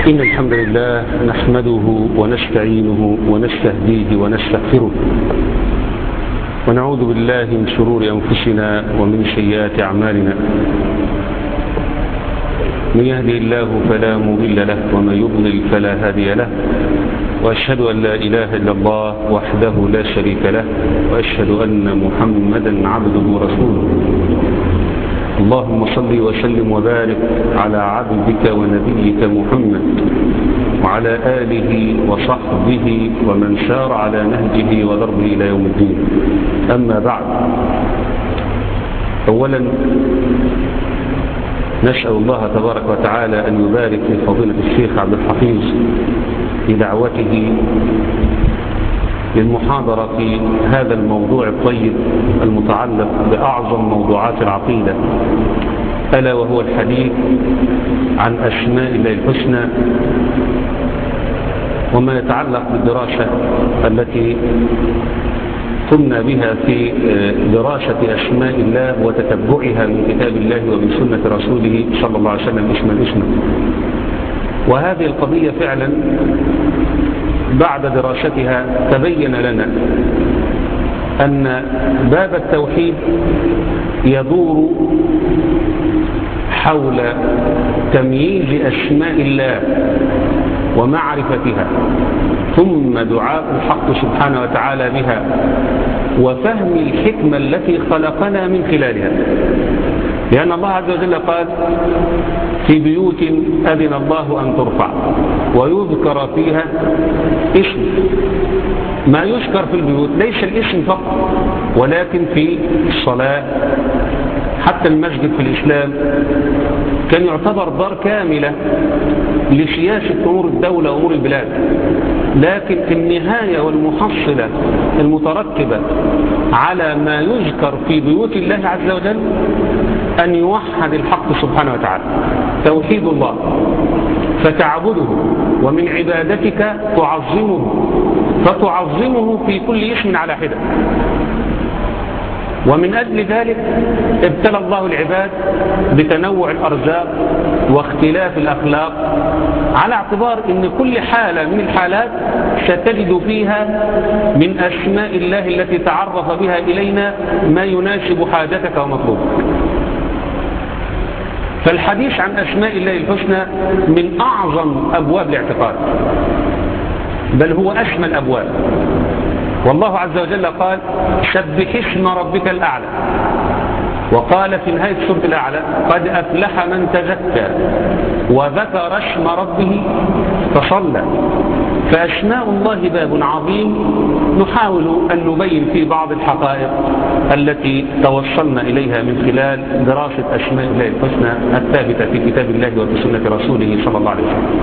إن الحمد لله نحمده ونستعينه ونستهديه ونستغفره ونعوذ بالله من شرور أنفسنا ومن سيئات أعمالنا من يهدي الله فلا مضل له ومن يضلل فلا هادي له وأشهد أن لا إله إلا الله وحده لا شريك له وأشهد أن محمدا عبده ورسوله اللهم صل وسلم وبارك على عبدك ونبيك محمد وعلى آله وصحبه ومن سار على نهجه وضربه إلى يوم الدين أما بعد أولا نسأل الله تبارك وتعالى أن يبارك في فضيلة الشيخ عبد الحفيظ في دعوته للمحاضرة في هذا الموضوع الطيب المتعلق بأعظم موضوعات العقيدة ألا وهو الحديث عن أسماء الله الحسنى وما يتعلق بالدراسة التي قمنا بها في دراسة أسماء الله وتتبعها من كتاب الله ومن سنة رسوله صلى الله عليه وسلم اسما اسما وهذه القضية فعلا بعد دراستها تبين لنا أن باب التوحيد يدور حول تمييز أسماء الله ومعرفتها ثم دعاء الحق سبحانه وتعالى بها وفهم الحكمة التي خلقنا من خلالها لأن الله عز وجل قال في بيوت أذن الله أن ترفع ويذكر فيها اسم ما يذكر في البيوت ليس الاسم فقط ولكن في الصلاة حتى المسجد في الإسلام كان يعتبر دار كاملة لسياسة أمور الدولة وأمور البلاد لكن النهاية والمحصلة المترتبة على ما يذكر في بيوت الله عز وجل أن يوحد الحق سبحانه وتعالى توحيد الله فتعبده ومن عبادتك تعظمه فتعظمه في كل اسم على حدة ومن أجل ذلك ابتلى الله العباد بتنوع الأرزاق واختلاف الأخلاق على اعتبار أن كل حالة من الحالات ستجد فيها من أسماء الله التي تعرف بها إلينا ما يناسب حاجتك ومطلوبك فالحديث عن أسماء الله الحسنى من أعظم أبواب الاعتقاد بل هو أشمل الأبواب والله عز وجل قال سبح اسم ربك الأعلى وقال في نهاية سورة الأعلى قد أفلح من تزكى وذكر اسم ربه فصلى فأسماء الله باب عظيم نحاول أن نبين في بعض الحقائق التي توصلنا إليها من خلال دراسة أسماء الله الحسنى الثابتة في كتاب الله وفي سنة رسوله صلى الله عليه وسلم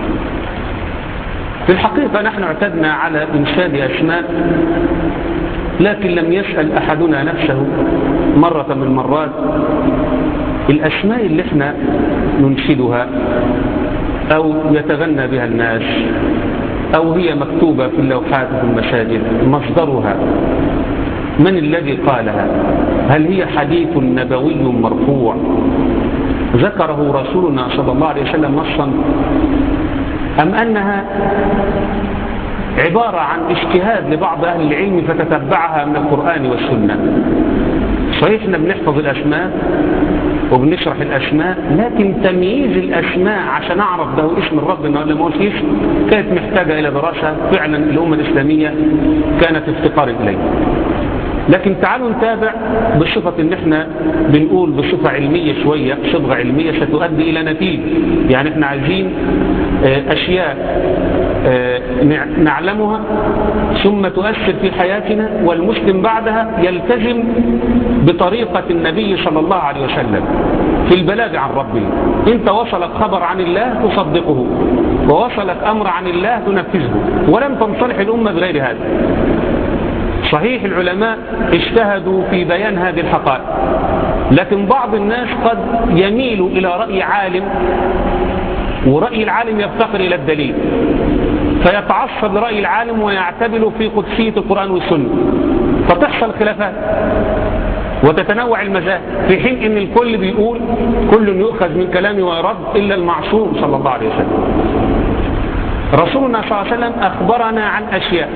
في الحقيقة نحن اعتدنا على إنشاد أسماء لكن لم يسأل أحدنا نفسه مرة من المرات الأسماء اللي احنا ننشدها أو يتغنى بها الناس أو هي مكتوبة في اللوحات في المساجد مصدرها من الذي قالها هل هي حديث نبوي مرفوع ذكره رسولنا صلى الله عليه وسلم نصا أم أنها عبارة عن اجتهاد لبعض أهل العلم فتتبعها من القرآن والسنة صحيح احنا بنحفظ الأسماء وبنشرح الأسماء لكن تمييز الأسماء عشان أعرف ده اسم الرب ولا ما هوش اسم كانت محتاجة إلى دراسة فعلا الأمة الإسلامية كانت افتقار إليه لكن تعالوا نتابع بصفة ان احنا بنقول بصفة علمية شوية صبغة علمية ستؤدي الى نتيجة يعني احنا عايزين اشياء نعلمها ثم تؤثر في حياتنا والمسلم بعدها يلتزم بطريقة النبي صلى الله عليه وسلم في البلاغ عن ربه انت وصلك خبر عن الله تصدقه ووصلك امر عن الله تنفذه ولم تنصلح الامة بغير هذا صحيح العلماء اجتهدوا في بيان هذه الحقائق لكن بعض الناس قد يميل إلى رأي عالم ورأي العالم يفتقر إلى الدليل فيتعصب لرأي العالم ويعتبل في قدسية القرآن والسنة فتحصل خلافات وتتنوع المذاهب في حين ان الكل بيقول كل يؤخذ من كلامه ويرد الا المعصوم صلى الله عليه وسلم رسولنا صلى الله عليه وسلم أخبرنا عن أشياء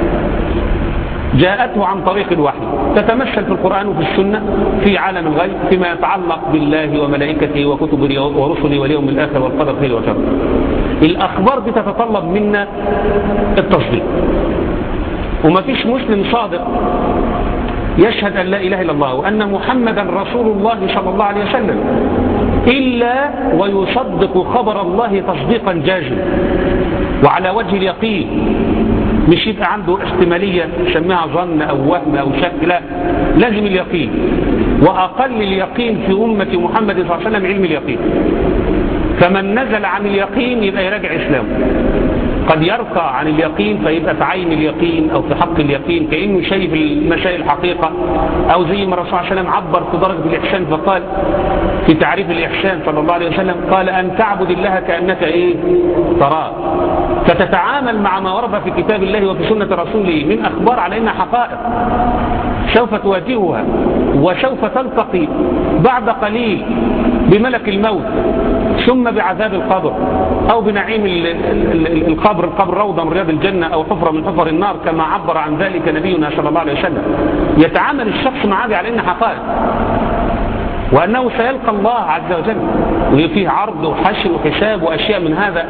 جاءته عن طريق الوحي تتمثل في القرآن وفي السنة في عالم الغيب فيما يتعلق بالله وملائكته وكتبه ورسله واليوم الآخر والقدر خير وشر الأخبار دي تتطلب منا التصديق وما فيش مسلم صادق يشهد أن لا إله إلا الله وأن محمدا رسول الله صلى الله عليه وسلم إلا ويصدق خبر الله تصديقا جازما وعلى وجه اليقين مش يبقى عنده احتمالية سميها ظن أو وهم أو شك لا لازم اليقين وأقل اليقين في أمة محمد صلى الله عليه وسلم علم اليقين فمن نزل عن اليقين يبقى يراجع إسلامه قد يرقى عن اليقين فيبقى في عين اليقين أو في حق اليقين كأنه شايف المسائل الحقيقة أو زي ما الرسول صلى الله عليه وسلم عبر في درجة الإحسان فقال في تعريف الإحسان صلى الله عليه وسلم قال أن تعبد الله كأنك إيه تراه فتتعامل مع ما ورد في كتاب الله وفي سنة رسوله من أخبار على إنها حقائق سوف تواجهها وسوف تلتقي بعد قليل بملك الموت ثم بعذاب القبر أو بنعيم القبر القبر روضة من رياض الجنة أو حفرة من حفر النار كما عبر عن ذلك نبينا صلى الله عليه وسلم يتعامل الشخص مع هذه على إنها حقائق وأنه سيلقى الله عز وجل وفيه عرض وحشر وحساب وأشياء من هذا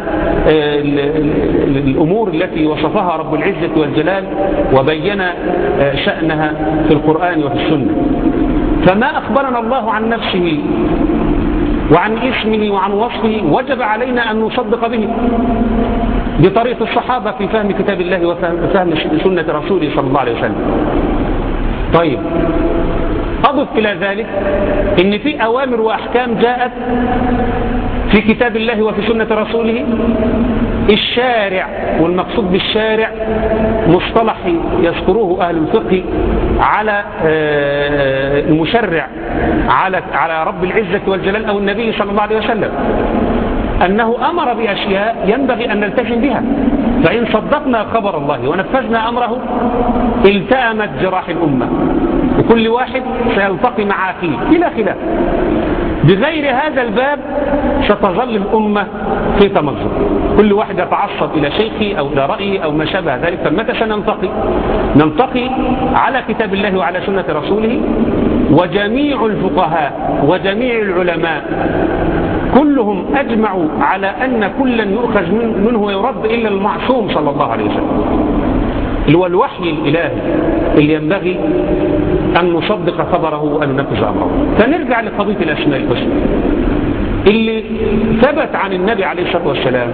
الأمور التي وصفها رب العزة والجلال وبين شأنها في القرآن وفي السنة فما أخبرنا الله عن نفسه وعن اسمه وعن وصفه وجب علينا أن نصدق به بطريقة الصحابة في فهم كتاب الله وفهم سنة رسوله صلى الله عليه وسلم طيب أضف إلى ذلك إن في أوامر وأحكام جاءت في كتاب الله وفي سنة رسوله الشارع والمقصود بالشارع مصطلح يذكروه أهل الفقه على المشرع على على رب العزة والجلال أو النبي صلى الله عليه وسلم أنه أمر بأشياء ينبغي أن نلتزم بها فإن صدقنا خبر الله ونفذنا أمره التأمت جراح الأمة وكل واحد سيلتقي مع أخيه بلا خلاف بغير هذا الباب ستظل الأمة في تمزق كل واحد يتعصب إلى شيخه أو إلى رأيه أو ما شابه ذلك فمتى سننتقي ننتقي على كتاب الله وعلى سنة رسوله وجميع الفقهاء وجميع العلماء كلهم أجمعوا على أن كلا يؤخذ منه ويرد إلا المعصوم صلى الله عليه وسلم اللي هو الوحي الإلهي اللي ينبغي أن نصدق خبره وأن ننفذ أمره فنرجع لقضية الأسماء الحسنى اللي ثبت عن النبي عليه الصلاة والسلام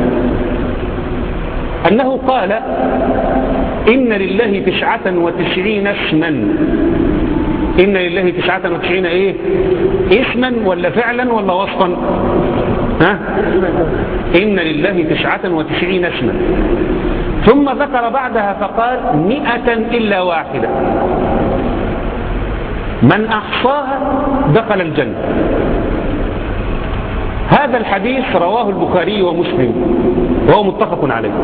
أنه قال إن لله تسعة وتسعين اسما إن لله تسعة وتسعين إيه اسما ولا فعلا ولا وصفا ها إن لله تسعة وتسعين اسما ثم ذكر بعدها فقال مئة إلا واحدة من أحصاها دخل الجنة هذا الحديث رواه البخاري ومسلم وهو متفق عليه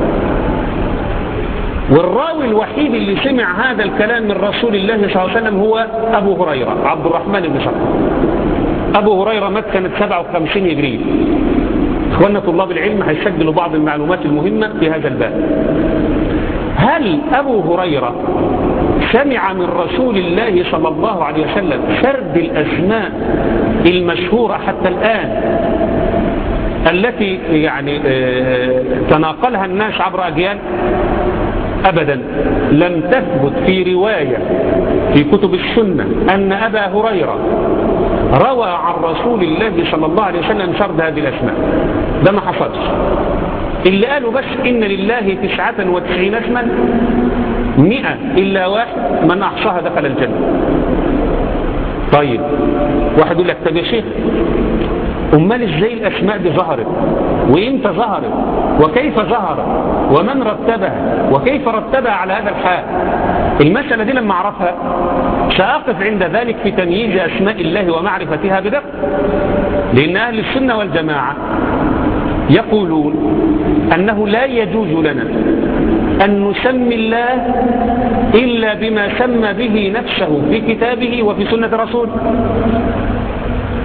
والراوي الوحيد اللي سمع هذا الكلام من رسول الله صلى الله عليه وسلم هو أبو هريرة عبد الرحمن بن صخر أبو هريرة مات كانت 57 هجرية إخواننا طلاب العلم هيسجلوا بعض المعلومات المهمة في هذا الباب هل أبو هريرة سمع من رسول الله صلى الله عليه وسلم سرد الأسماء المشهورة حتى الآن التي يعني تناقلها الناس عبر أجيال أبدا لم تثبت في رواية في كتب السنة أن أبا هريرة روى عن رسول الله صلى الله عليه وسلم سرد هذه الأسماء ده ما حصلش اللي قالوا بس إن لله تسعة وتسعين اسما مئة إلا واحد من أحصاها دخل الجنة طيب واحد يقول لك طب يا شيخ أمال إزاي الأسماء دي ظهرت وإمتى ظهرت وكيف ظهرت ومن رتبها وكيف رتبها على هذا الحال المسألة دي لما أعرفها سأقف عند ذلك في تمييز أسماء الله ومعرفتها بدقة لأن أهل السنة والجماعة يقولون أنه لا يجوز لنا أن نسمي الله إلا بما سمى به نفسه في كتابه وفي سنة رسوله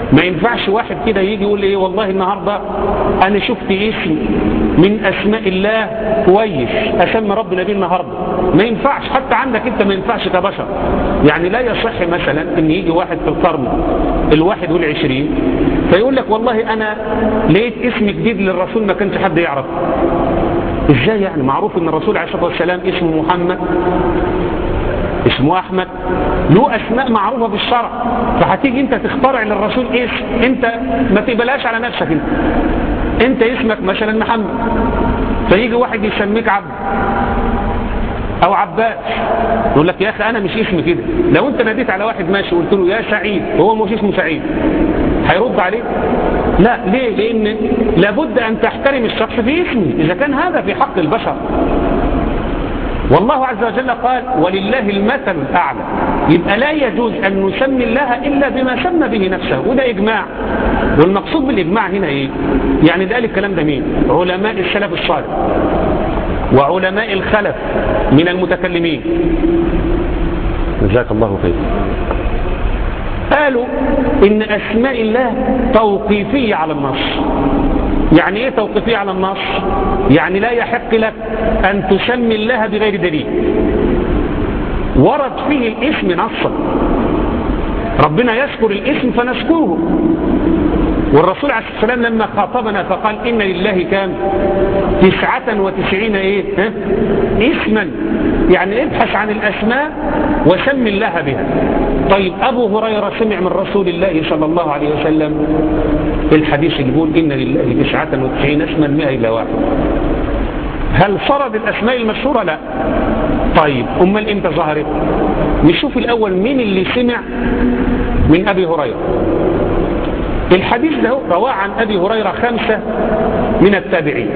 ما ينفعش واحد كده يجي يقول ايه والله النهاردة انا شفت اسم من اسماء الله كويس اسمي ربنا بيه النهاردة ما ينفعش حتى عندك انت ما ينفعش كبشر يعني لا يصح مثلا ان يجي واحد في القرن الواحد والعشرين فيقول لك والله انا لقيت اسم جديد للرسول ما كانش حد يعرفه ازاي يعني معروف ان الرسول عليه الصلاة والسلام اسمه محمد اسمه احمد له اسماء معروفة في الشرع فهتيجي انت تخترع للرسول اسم انت ما تقبلهاش على نفسك انت انت اسمك مثلا محمد فيجي واحد يسميك عبد او عباس يقول لك يا اخي انا مش اسمي كده لو انت ناديت على واحد ماشي وقلت له يا سعيد وهو مش اسمه سعيد هيرد عليك لا ليه لان لابد ان تحترم الشخص في اسمه اذا كان هذا في حق البشر والله عز وجل قال ولله المثل الأعلى يبقى لا يجوز أن نسمي الله إلا بما سمى به نفسه وده إجماع والمقصود بالإجماع هنا إيه يعني ده الكلام ده مين علماء السلف الصالح وعلماء الخلف من المتكلمين جزاك الله خير قالوا إن أسماء الله توقيفية على النص يعني ايه توقيفية على النص يعني لا يحق لك ان تسمي الله بغير دليل ورد فيه الاسم نصا ربنا يذكر الاسم فنذكره والرسول عليه الصلاة والسلام لما خاطبنا فقال إن لله كام تسعة وتسعين إيه ها؟ اسما يعني ابحث عن الأسماء وسم الله بها طيب أبو هريرة سمع من رسول الله صلى الله عليه وسلم الحديث يقول إن لله تسعة وتسعين اسما مئة إلى واحد هل فرض الأسماء المشهورة لا طيب أمال إمتى ظهرت نشوف الأول مين اللي سمع من أبي هريرة الحديث ده رواه عن أبي هريرة خمسة من التابعين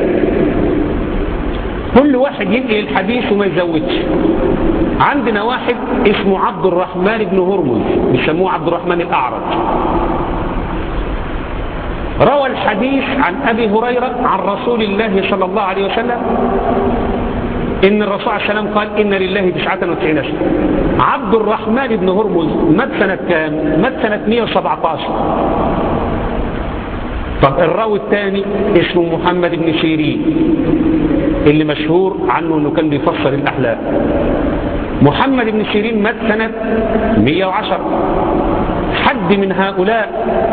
كل واحد ينقل الحديث وما يزودش عندنا واحد اسمه عبد الرحمن بن هرمز بيسموه عبد الرحمن الأعرج روى الحديث عن أبي هريرة عن رسول الله صلى الله عليه وسلم إن الرسول عليه السلام قال إن لله تسعة وتسعين اسم عبد الرحمن بن هرمز مات سنة كام؟ مات سنة 117 طب الراوي الثاني اسمه محمد بن سيرين اللي مشهور عنه انه كان بيفسر الاحلام محمد بن سيرين مات سنة 110 حد من هؤلاء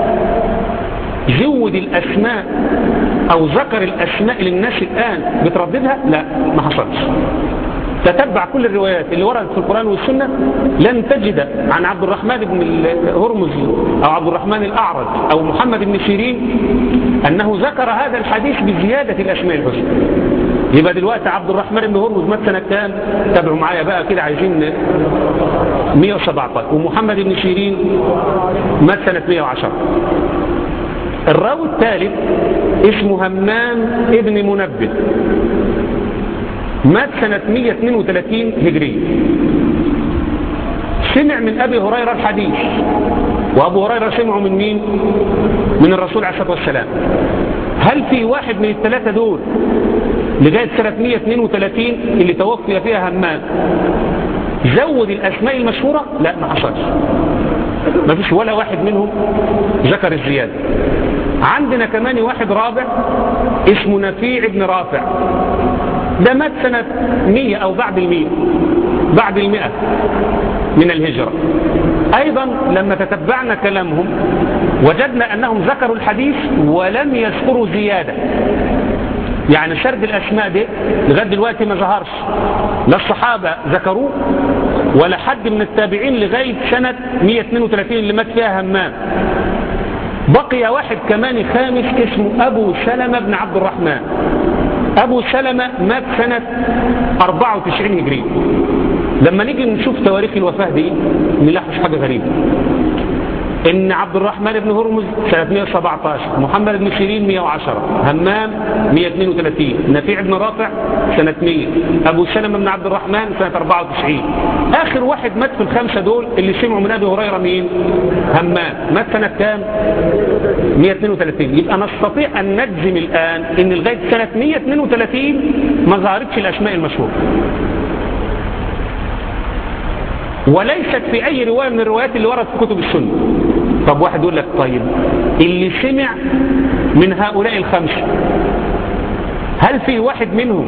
زود الاسماء او ذكر الاسماء للناس الان بترددها لا ما حصلش تتبع كل الروايات اللي وردت في القرآن والسنة لن تجد عن عبد الرحمن بن هرمز أو عبد الرحمن الأعرج أو محمد بن سيرين أنه ذكر هذا الحديث بزيادة الأسماء الحسنى يبقى دلوقتي عبد الرحمن بن هرمز مات سنة كام تابعوا معايا بقى كده عايزين 117 ومحمد بن سيرين مات سنة 110 الراوي الثالث اسمه همام ابن منبه مات سنة 132 هجرية سمع من أبي هريرة الحديث وأبو هريرة سمعه من مين من الرسول عليه الصلاة والسلام هل في واحد من الثلاثة دول لغاية سنة 132 اللي توفي فيها همام زود الأسماء المشهورة لا ما حصلش ما فيش ولا واحد منهم ذكر الزيادة عندنا كمان واحد رابع اسمه نفيع بن رافع ده مات سنة مية أو بعد المية بعد المئة من الهجرة أيضا لما تتبعنا كلامهم وجدنا أنهم ذكروا الحديث ولم يذكروا زيادة يعني سرد الأسماء دي لغاية دلوقتي ما ظهرش لا الصحابة ذكروه ولا حد من التابعين لغاية سنة 132 اللي مات فيها همام بقي واحد كمان خامس اسمه أبو سلمة بن عبد الرحمن أبو سلمة مات سنة 94 هجري لما نيجي نشوف تواريخ الوفاة دي نلاحظ حاجة غريبة ان عبد الرحمن بن هرمز سنة 117 محمد بن سيرين 110 همام 132 نفيع بن رافع سنة 100 ابو سلمة بن عبد الرحمن سنة 94 اخر واحد مات في الخمسة دول اللي سمعوا من ابي هريرة مين همام مات سنة كام 132 يبقى نستطيع ان نجزم الان ان لغاية سنة 132 ما ظهرتش الاسماء المشهورة وليست في أي رواية من الروايات اللي وردت في كتب السنة طب واحد يقول لك طيب اللي سمع من هؤلاء الخمسة هل في واحد منهم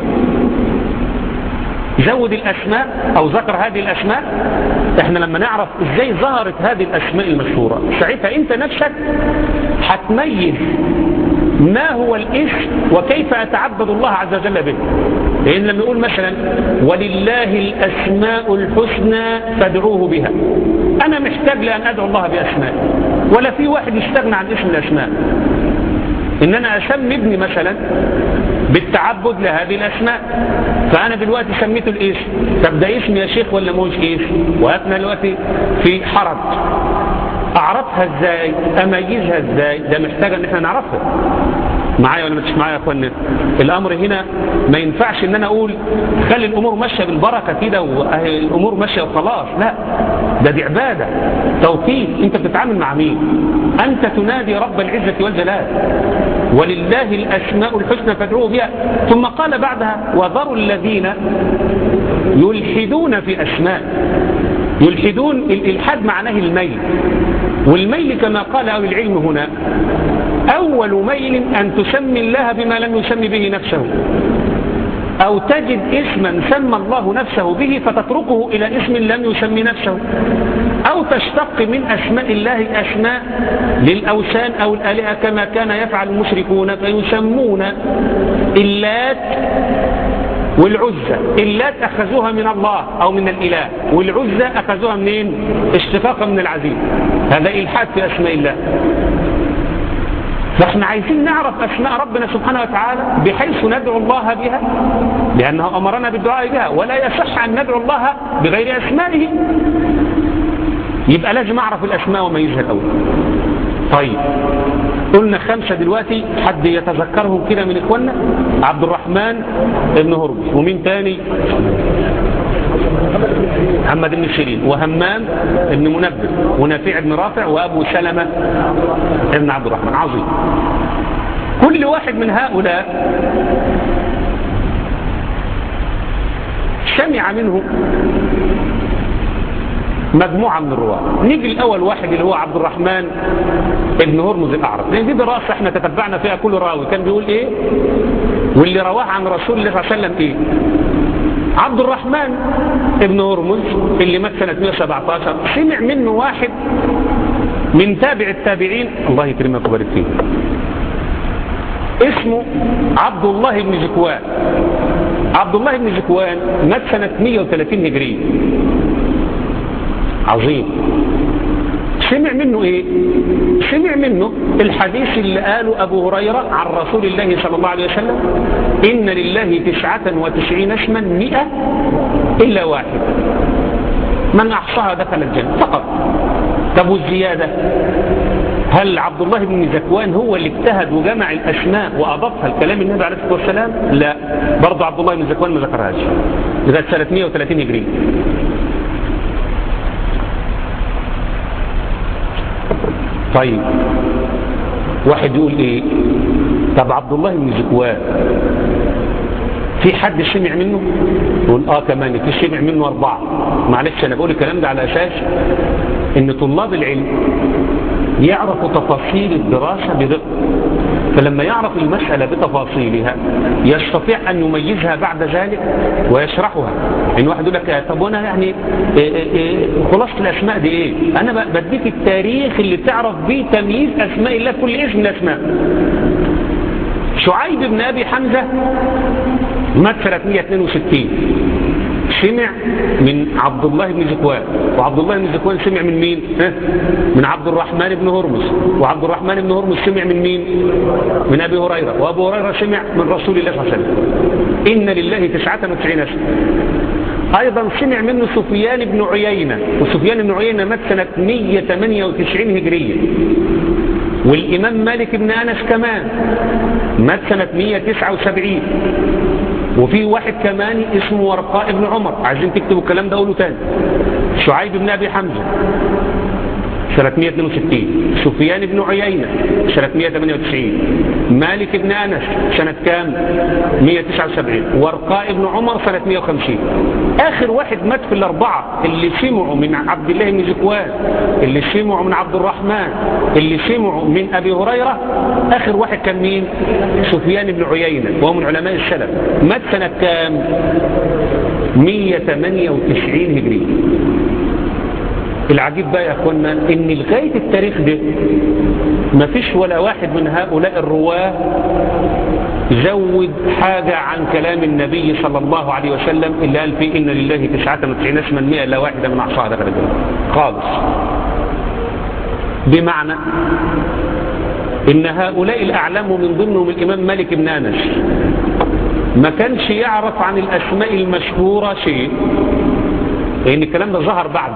زود الأسماء أو ذكر هذه الأسماء احنا لما نعرف ازاي ظهرت هذه الأسماء المشهورة ساعتها انت نفسك هتميز ما هو الاسم وكيف أتعبد الله عز وجل به لأن لما يقول مثلا ولله الأسماء الحسنى فادعوه بها أنا محتاج لأن أدعو الله بأسماء ولا في واحد يستغنى عن اسم الأسماء إن أنا أسمي ابني مثلا بالتعبد لهذه الأسماء فأنا دلوقتي سميته الاسم طب ده اسم يا شيخ ولا موش اسم وأثنى دلوقتي في حرج أعرفها إزاي أميزها إزاي ده محتاج أن احنا نعرفها معايا ولا مش معايا يا اخوانا الامر هنا ما ينفعش ان انا اقول خلي الامور ماشيه بالبركه كده والامور ماشيه وخلاص لا ده دي عباده توقيت انت بتتعامل مع مين انت تنادي رب العزه والجلال ولله الاسماء الحسنى فادعوه بها ثم قال بعدها وذروا الذين يلحدون في اسماء يلحدون الالحاد معناه الميل والميل كما قال أهل العلم هنا أول ميل أن تسمي الله بما لم يسمي به نفسه أو تجد اسما سمى الله نفسه به فتتركه إلى اسم لم يسمي نفسه أو تشتق من أسماء الله أسماء للأوثان أو الآلهة كما كان يفعل المشركون فيسمون اللات والعزة اللات أخذوها من الله أو من الإله والعزة أخذوها منين اشتقاقا من العزيز هذا إلحاد في أسماء الله فاحنا عايزين نعرف أسماء ربنا سبحانه وتعالى بحيث ندعو الله بها لأنه أمرنا بالدعاء بها ولا يصح أن ندعو الله بغير أسمائه يبقى لازم أعرف الأسماء وميزها الأول طيب قلنا خمسة دلوقتي حد يتذكرهم كده من إخواننا عبد الرحمن ابن هرمز ومين تاني محمد بن سيرين وهمام بن منبه ونافع بن رافع وأبو سلمة ابن عبد الرحمن عظيم كل واحد من هؤلاء سمع منه مجموعة من الرواة نيجي الأول واحد اللي هو عبد الرحمن ابن هرمز الأعرج لأن دي دراسة احنا تتبعنا فيها كل راوي كان بيقول ايه واللي رواه عن رسول الله صلى الله عليه وسلم ايه عبد الرحمن ابن هرمز اللي مات سنة 117 سمع منه واحد من تابع التابعين الله يكرمك ويبارك فيه اسمه عبد الله بن زكوان عبد الله بن زكوان مات سنة 130 هجرية عظيم سمع منه ايه سمع منه الحديث اللي قاله ابو هريرة عن رسول الله صلى الله عليه وسلم ان لله تسعة وتسعين اسما مئة الا واحد من احصاها دخل الجنة فقط طب والزيادة هل عبد الله بن زكوان هو اللي اجتهد وجمع الاسماء واضافها لكلام النبي عليه الصلاه والسلام لا برضه عبد الله بن زكوان ما ذكرهاش لغايه سنه 130 هجريه طيب واحد يقول ايه طب عبد الله بن زكوان في حد سمع منه يقول اه كمان في سمع منه اربعة معلش انا بقول الكلام ده على اساس ان طلاب العلم يعرفوا تفاصيل الدراسة بدقة فلما يعرف المسألة بتفاصيلها يستطيع أن يميزها بعد ذلك ويشرحها إن واحد يقول لك طب وانا يعني إيه إيه خلاصة الأسماء دي إيه أنا بديك التاريخ اللي تعرف بيه تمييز أسماء الله كل اسم من الأسماء شعيب بن أبي حمزة مات سنة 162 سمع من عبد الله بن زكوان وعبد الله بن زكوان سمع من مين ها؟ من عبد الرحمن بن هرمز وعبد الرحمن بن هرمز سمع من مين من أبي هريرة وأبو هريرة سمع من رسول الله صلى الله عليه وسلم إن لله تسعة وتسعين اسم أيضا سمع منه سفيان بن عيينة وسفيان بن عيينة مات سنة 198 هجرية والإمام مالك بن أنس كمان مات سنة 179 وفي واحد كمان اسمه ورقاء بن عمر عايزين تكتبوا الكلام ده قولوا تاني شعيب بن أبي حمزة سنة 162 سفيان بن عيينة سنة 198 مالك بن أنس سنة كام 179 ورقاء بن عمر سنة 150 آخر واحد مات في الأربعة اللي سمعوا من عبد الله بن زكوان اللي سمعوا من عبد الرحمن اللي سمعوا من أبي هريرة آخر واحد كان مين سفيان بن عيينة وهو من علماء السلف مات سنة كام 198 هجري العجيب بقى يا اخوانا ان لغاية التاريخ ده ما فيش ولا واحد من هؤلاء الرواه زود حاجة عن كلام النبي صلى الله عليه وسلم اللي قال فيه إن لله تسعة وتسعين اسما مئة لا واحدة من أحصاها دخل الجنة خالص بمعنى إن هؤلاء الأعلام من ضمنهم الإمام مالك بن أنس ما كانش يعرف عن الأسماء المشهورة شيء لأن الكلام ده ظهر بعده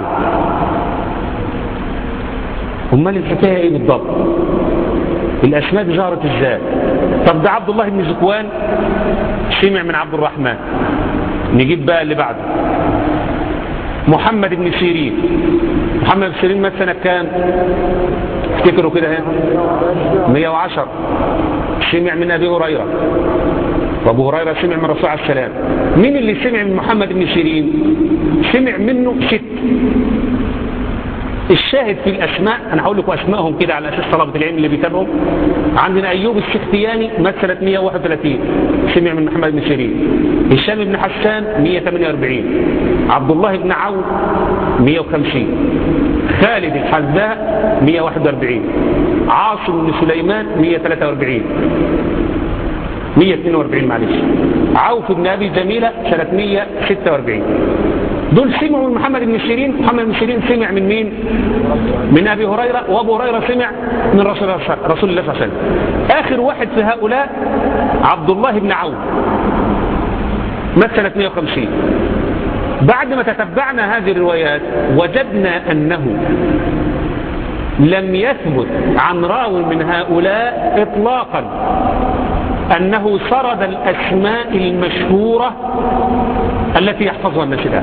امال الحكايه ايه بالضبط الاسماء دي ظهرت ازاي طب ده عبد الله بن زكوان سمع من عبد الرحمن نجيب بقى اللي بعده محمد بن سيرين محمد بن سيرين مات سنه كام افتكروا كده اهي 110 سمع من ابي هريره وابو هريره سمع من الرسول عليه السلام مين اللي سمع من محمد بن سيرين سمع منه ست الشاهد في الأسماء أنا هقول لكم أسمائهم كده على أساس طلبة العلم اللي بيتابعوا عندنا أيوب السختياني مات سنة 131 سمع من محمد بن سيرين هشام بن حسان 148 عبد الله بن عون 150 خالد الحذاء 141 عاصم بن سليمان 143 142 معلش عوف بن أبي جميلة سنة 146 دول سمعوا من محمد بن سيرين محمد بن سيرين سمع من مين من أبي هريرة وأبو هريرة سمع من رسول الله صلى الله عليه وسلم آخر واحد في هؤلاء عبد الله بن عون مات سنة 150 بعد ما تتبعنا هذه الروايات وجدنا أنه لم يثبت عن راو من هؤلاء إطلاقا أنه سرد الأسماء المشهورة التي يحفظها الناس الآن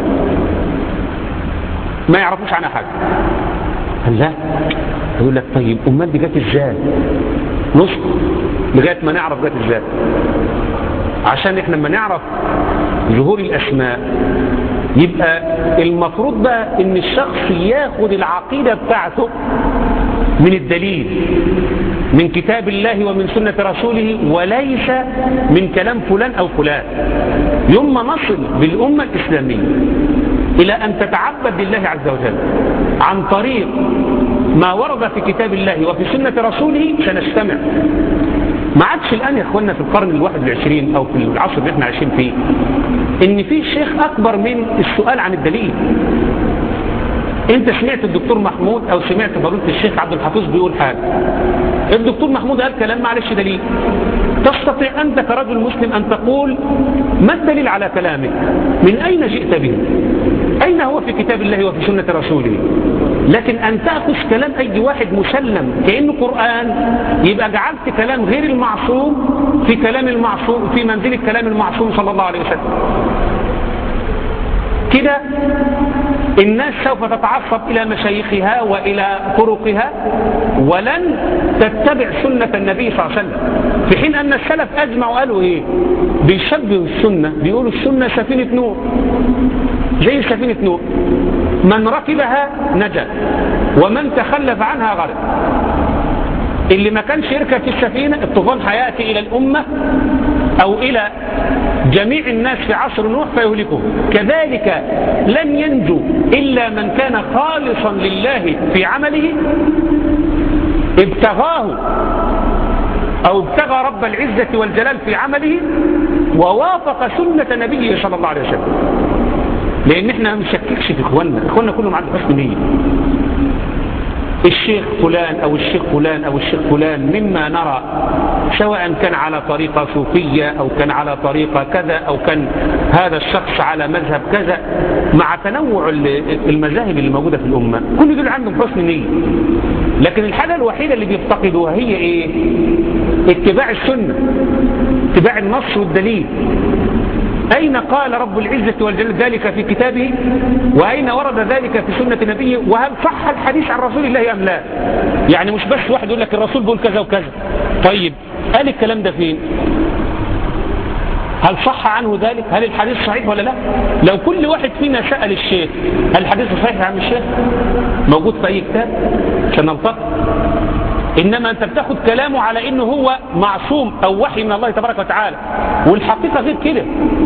ما يعرفوش عنها حاجة قال لا يقول لك طيب أمال دي جت ازاي نصف لغاية ما نعرف جت ازاي عشان احنا لما نعرف ظهور الأسماء يبقى المفروض بقى ان الشخص ياخد العقيدة بتاعته من الدليل من كتاب الله ومن سنة رسوله وليس من كلام فلان أو فلان يوم ما نصل بالأمة الإسلامية إلى أن تتعبد لله عز وجل عن طريق ما ورد في كتاب الله وفي سنة رسوله سنستمع ما عادش الآن يا أخوانا في القرن الواحد والعشرين أو في العصر اللي احنا عايشين فيه إن في شيخ أكبر من السؤال عن الدليل انت سمعت الدكتور محمود او سمعت فضيله الشيخ عبد الحفيظ بيقول حاجه الدكتور محمود قال كلام معلش دليل تستطيع انت كرجل مسلم ان تقول ما الدليل على كلامك من اين جئت به اين هو في كتاب الله وفي سنه رسوله لكن ان تاخذ كلام اي واحد مسلم كانه قران يبقى جعلت كلام غير المعصوم في كلام المعصوم في منزله كلام المعصوم صلى الله عليه وسلم كده الناس سوف تتعصب إلى مشايخها وإلى طرقها ولن تتبع سنة النبي صلى الله عليه وسلم في حين أن السلف أجمعوا قالوا إيه بيشبهوا السنة بيقولوا السنة سفينة نوح زي سفينة نوح من ركبها نجا ومن تخلف عنها غرق اللي ما كانش يركب في السفينة الطوفان هيأتي إلى الأمة أو إلى جميع الناس في عصر نوح فيهلكهم كذلك لن ينجو إلا من كان خالصا لله في عمله ابتغاه أو ابتغى رب العزة والجلال في عمله ووافق سنة نبيه صلى الله عليه وسلم لأن احنا ما بنشككش في إخواننا إخواننا كلهم عندهم حسن نية الشيخ فلان أو الشيخ فلان أو الشيخ فلان مما نرى سواء كان على طريقة صوفية أو كان على طريقة كذا أو كان هذا الشخص على مذهب كذا مع تنوع المذاهب اللي موجودة في الأمة كل دول عندهم حسن نية لكن الحاجة الوحيدة اللي بيفتقدوها هي إيه اتباع السنة اتباع النص والدليل أين قال رب العزة والجلال ذلك في كتابه وأين ورد ذلك في سنة نبيه وهل صح الحديث عن رسول الله أم لا يعني مش بس واحد يقول لك الرسول بيقول كذا وكذا طيب قال الكلام ده فين هل صح عنه ذلك هل الحديث صحيح ولا لا لو كل واحد فينا سأل الشيخ هل الحديث صحيح يا عم الشيخ موجود في أي كتاب سنلتقي إنما أنت بتاخد كلامه على إنه هو معصوم أو وحي من الله تبارك وتعالى والحقيقة غير كده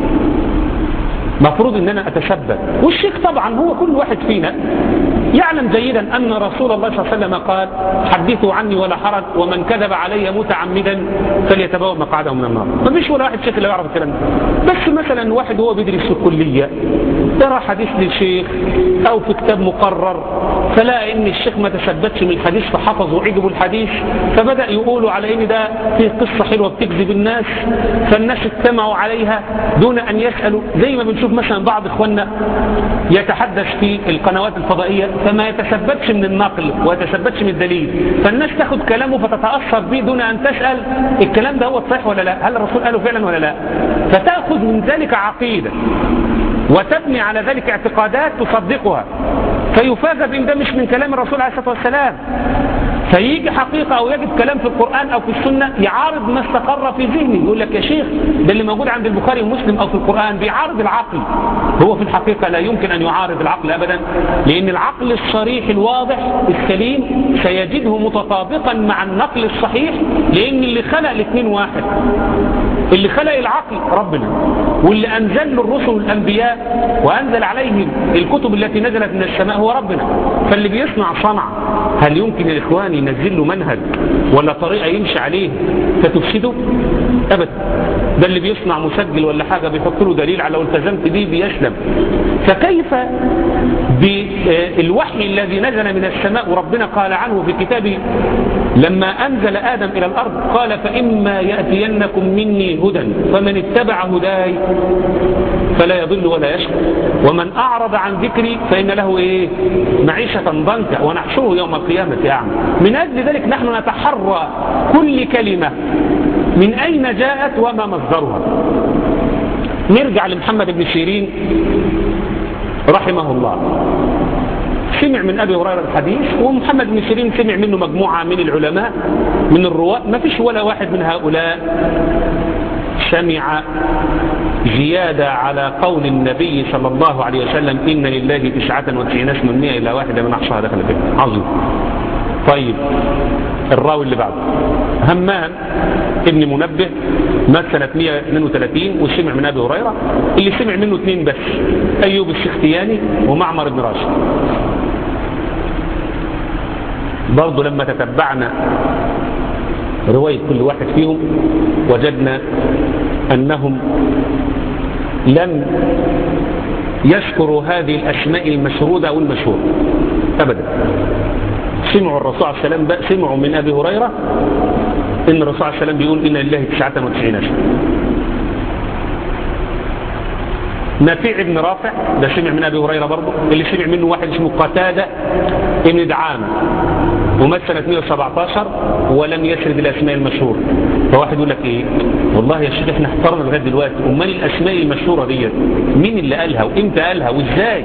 مفروض ان انا اتثبت والشيخ طبعا هو كل واحد فينا يعلم جيدا ان رسول الله صلى الله عليه وسلم قال حدثوا عني ولا حرج ومن كذب علي متعمدا فليتبوأ مقعده من النار ما فيش ولا واحد شيخ لا يعرف الكلام ده بس مثلا واحد هو بيدرس في الكليه يرى حديث للشيخ او في كتاب مقرر فلا ان الشيخ ما تثبتش من الحديث فحفظ وعجبوا الحديث فبدا يقولوا على ان ده فيه قصه حلوه بتجذب الناس فالناس اجتمعوا عليها دون ان يسالوا زي ما بنشوف نشوف مثلا بعض اخواننا يتحدث في القنوات الفضائية فما يتثبتش من النقل ويتثبتش من الدليل فالناس تاخد كلامه فتتأثر به دون أن تسأل الكلام ده هو صحيح ولا لا هل الرسول قاله فعلا ولا لا فتأخذ من ذلك عقيدة وتبني على ذلك اعتقادات تصدقها فيفاز بان ده مش من كلام الرسول عليه الصلاة والسلام فيجي حقيقة أو يجد كلام في القرآن أو في السنة يعارض ما استقر في ذهنه يقول لك يا شيخ ده اللي موجود عند البخاري ومسلم أو في القرآن بيعارض العقل هو في الحقيقة لا يمكن أن يعارض العقل أبدا لأن العقل الصريح الواضح السليم سيجده متطابقا مع النقل الصحيح لأن اللي خلق الاثنين واحد اللي خلق العقل ربنا واللي أنزل له الرسل والأنبياء وأنزل عليهم الكتب التي نزلت من السماء هو ربنا فاللي بيصنع صنع هل يمكن يا إخوان ينزل له منهج ولا طريقة يمشي عليه فتفسده أبدا ده اللي بيصنع مسجل ولا حاجة بيحط له دليل على لو التزمت به بيسلم فكيف بالوحي الذي نزل من السماء وربنا قال عنه في كتابه لما أنزل آدم إلى الأرض قال فإما يأتينكم مني هدى فمن اتبع هداي فلا يضل ولا يشقى ومن أعرض عن ذكري فإن له إيه معيشة ضنكا ونحشره يوم القيامة يا عم من أجل ذلك نحن نتحرى كل كلمة من أين جاءت وما مصدرها نرجع لمحمد بن سيرين رحمه الله سمع من أبي هريرة الحديث ومحمد بن سيرين سمع منه مجموعة من العلماء من الرواة ما فيش ولا واحد من هؤلاء سمع زيادة على قول النبي صلى الله عليه وسلم إن لله تسعة وتسعين اسم المئة إلى واحدة من أحصاها دخل الجنة عظيم طيب الراوي اللي بعده همام ابن منبه مات سنة 132 وسمع من أبي هريرة اللي سمع منه اثنين بس أيوب السختياني ومعمر بن راشد برضه لما تتبعنا رواية كل واحد فيهم وجدنا أنهم لم يذكروا هذه الأسماء المشهودة أو المشهورة أبدا سمعوا الرسول عليه السلام سمعوا من أبي هريرة إن الرسول عليه السلام بيقول إن لله تسعة وتسعين اسم نافع بن رافع ده سمع من أبي هريرة برضه اللي سمع منه واحد اسمه قتادة ابن دعامة ومات سنة 117 ولم يسرد الأسماء المشهورة فواحد يقول لك إيه والله يا شيخ احنا احترنا لغاية دلوقتي أمال الأسماء المشهورة ديت مين اللي قالها وإمتى قالها وإزاي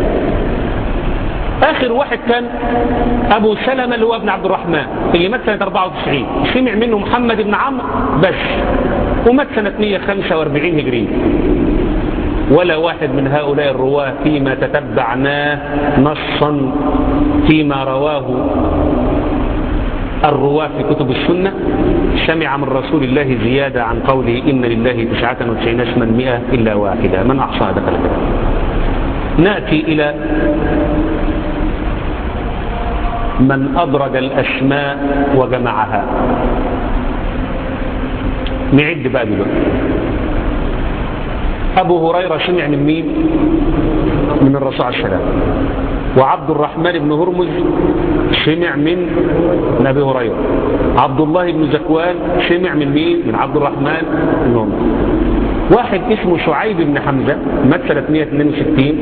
آخر واحد كان أبو سلمة اللي هو ابن عبد الرحمن اللي مات سنة 94 سمع منه محمد بن عمرو بس ومات سنة 145 هجرية ولا واحد من هؤلاء الرواة فيما تتبعناه نصا فيما رواه الرواة في كتب السنة سمع من رسول الله زيادة عن قوله إن لله تسعة وتسعين اسما مئة إلا واحدة من أحصاها دخل نأتي إلى من أدرج الأسماء وجمعها نعد بقى دلوقتي أبو هريرة سمع من مين من الرسول عليه السلام وعبد الرحمن بن هرمز سمع من نبي هريرة عبد الله بن زكوان سمع من مين من عبد الرحمن بن هرمز واحد اسمه شعيب بن حمزة مات سنة 162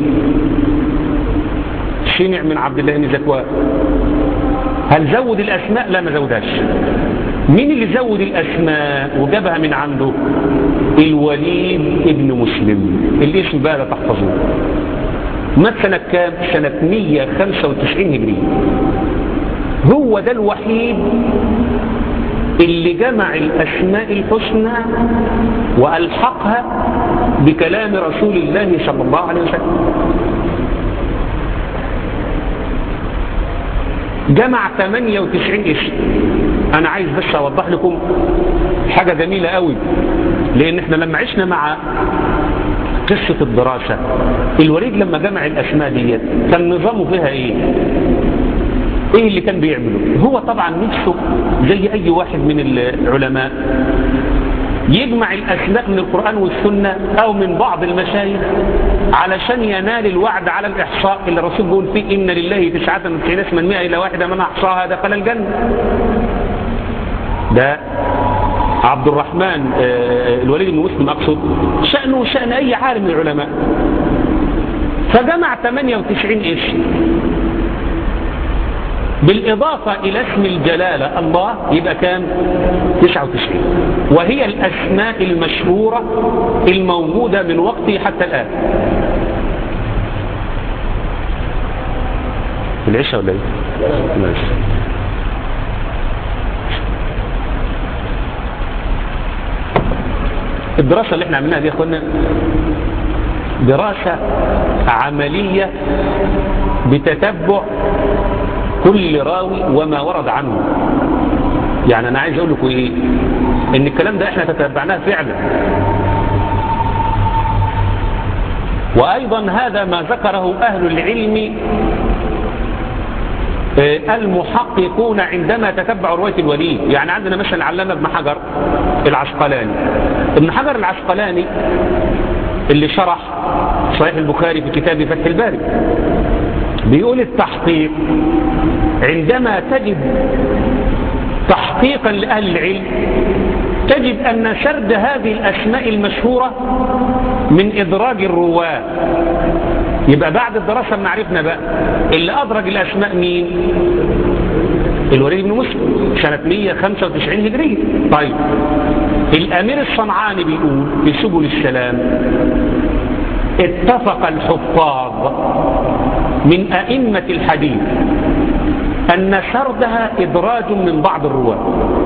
سمع من عبد الله بن زكوان هل زود الأسماء لا ما زودهاش مين اللي زود الأسماء وجابها من عنده الوليد ابن مسلم الاسم بقى ده تحفظوه مات سنة كام سنة 195 هجرية هو ده الوحيد اللي جمع الأسماء الحسنى وألحقها بكلام رسول الله صلى الله عليه وسلم جمع 98 اسم أنا عايز بس أوضح لكم حاجة جميلة قوي لأن احنا لما عشنا مع قصة الدراسة الوليد لما جمع الأسماء ديت كان نظامه فيها إيه ايه اللي كان بيعمله هو طبعا نفسه زي اي واحد من العلماء يجمع الاسماء من القرآن والسنة او من بعض المشايخ علشان ينال الوعد على الاحصاء اللي الرسول بيقول فيه ان لله تسعة وتسعين اسما مئة الى واحدة من احصاها دخل الجنة ده عبد الرحمن الوليد بن مسلم اقصد شأنه شأن اي عالم من العلماء فجمع 98 اسم بالإضافة إلى اسم الجلالة الله يبقى كام 99 وهي الأسماء المشهورة الموجودة من وقته حتى الآن العشاء ولا ايه ماشي الدراسة اللي احنا عملناها دي يا اخوانا دراسة عملية بتتبع كل راوي وما ورد عنه يعني انا عايز اقول لكم ايه ان الكلام ده احنا تتبعناه فعلا وايضا هذا ما ذكره اهل العلم المحققون عندما تتبعوا رواية الوليد يعني عندنا مثلا علامة ابن حجر العسقلاني ابن حجر العسقلاني اللي شرح صحيح البخاري في كتاب فتح الباري بيقول التحقيق عندما تجد تحقيقا لأهل العلم تجد أن سرد هذه الأسماء المشهورة من إدراج الرواة يبقى بعد الدراسة ما عرفنا بقى اللي أدرج الأسماء مين الوليد بن مسلم سنة 195 هجرية طيب الأمير الصنعاني بيقول في سبل السلام اتفق الحفاظ من أئمة الحديث أن سردها إدراج من بعض الرواة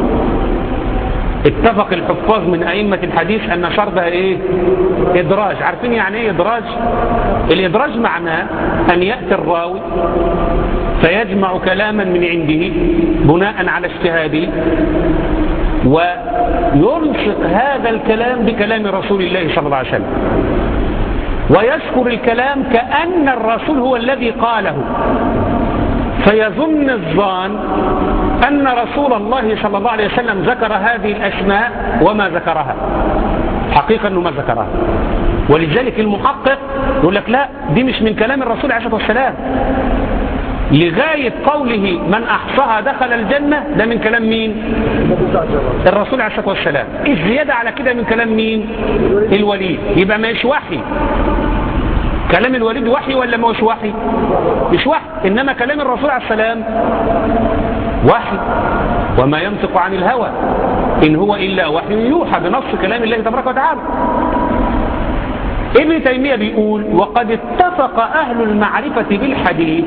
اتفق الحفاظ من أئمة الحديث أن سردها إيه؟ إدراج عارفين يعني إيه إدراج؟ الإدراج معناه أن يأتي الراوي فيجمع كلاما من عنده بناء على اجتهاده ويلصق هذا الكلام بكلام رسول الله صلى الله عليه وسلم ويذكر الكلام كأن الرسول هو الذي قاله فيظن الظان أن رسول الله صلى الله عليه وسلم ذكر هذه الأسماء وما ذكرها حقيقة أنه ما ذكرها ولذلك المحقق يقول لك لا دي مش من كلام الرسول عليه الصلاة والسلام لغاية قوله من أحصاها دخل الجنة ده من كلام مين الرسول عليه الصلاة والسلام الزيادة على كده من كلام مين الوليد يبقى مش وحي كلام الوليد وحي ولا مش وحي مش وحي إنما كلام الرسول عليه السلام وحي وما ينطق عن الهوى إن هو إلا وحي يوحى بنص كلام الله تبارك وتعالى ابن تيمية بيقول وقد اتفق أهل المعرفة بالحديث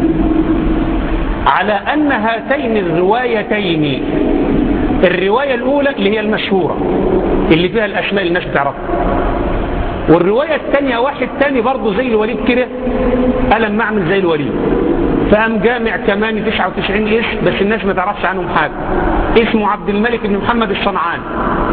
على أن هاتين الروايتين الرواية الأولى اللي هي المشهورة اللي فيها الأسماء اللي الناس بتعرفها والرواية الثانية واحد تاني برضه زي الوليد كده ألم معمل زي الوليد فقام جامع كمان 99 اسم بس الناس ما تعرفش عنهم حاجة اسمه عبد الملك بن محمد الصنعاني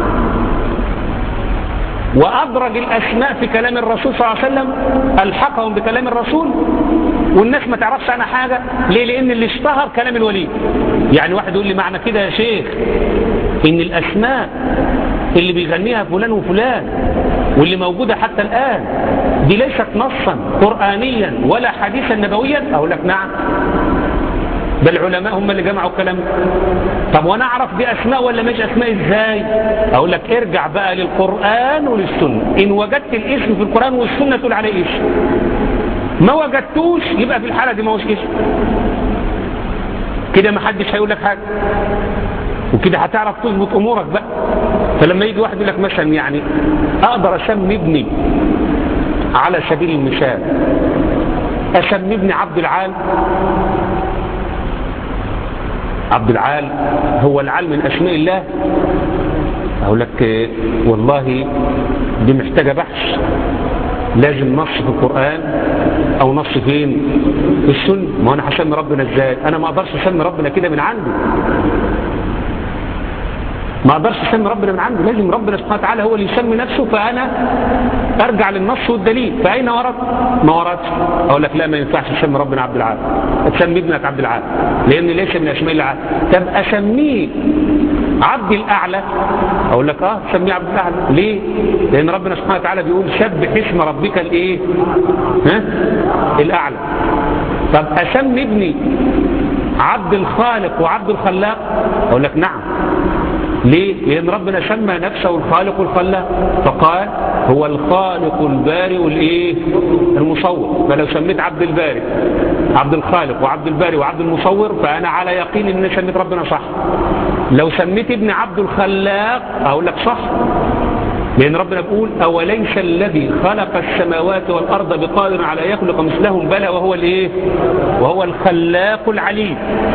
وأدرج الأسماء في كلام الرسول صلى الله عليه وسلم ألحقهم بكلام الرسول والناس ما تعرفش عنها حاجة ليه لأن اللي اشتهر كلام الوليد يعني واحد يقول لي معنى كده يا شيخ إن الأسماء اللي بيغنيها فلان وفلان واللي موجودة حتى الآن دي ليست نصا قرآنيا ولا حديثا نبويا أقول لك نعم ده العلماء هم اللي جمعوا الكلام طب وانا اعرف دي اسماء ولا مش اسماء ازاي اقول لك ارجع بقى للقرآن وللسنة ان وجدت الاسم في القرآن والسنة تقول عليه اسم ما وجدتوش يبقى في الحالة دي ما هوش اسم كده ما حدش هيقول لك حاجة وكده هتعرف تظبط امورك بقى فلما يجي واحد يقول لك مثلا يعني اقدر اسمي ابني على سبيل المثال اسمي ابني عبد العال عبد العال هو العال من اسماء الله اقول لك والله دي محتاجه بحث لازم نص في القرآن او نص فين في السنة ما انا هسمي ربنا ازاي انا ما اقدرش اسمي ربنا كده من عندي ما اقدرش اسمي ربنا من عندي لازم ربنا سبحانه وتعالى هو اللي يسمي نفسه فانا ارجع للنص والدليل فاين ورد ما وردش اقول لك لا ما ينفعش تسمي ربنا عبد العال تسمي ابنك عبد العال لان ليس من اسماء الله طب اسميه عبد الاعلى اقول لك اه سميه عبد الاعلى ليه لان ربنا سبحانه وتعالى بيقول سبح اسم ربك الايه ها الاعلى طب اسمي ابني عبد الخالق وعبد الخلاق اقول لك نعم ليه لان ربنا سمى نفسه الخالق والخلاق فقال هو الخالق البارئ والايه المصور فلو سميت عبد البارئ عبد الخالق وعبد البارئ وعبد المصور فانا على يقين ان سميت ربنا صح لو سميت ابن عبد الخلاق اقول لك صح لأن ربنا بيقول أوليس الذي خلق السماوات والأرض بقادر على يخلق مثلهم بلى وهو الايه وهو الخلاق العليم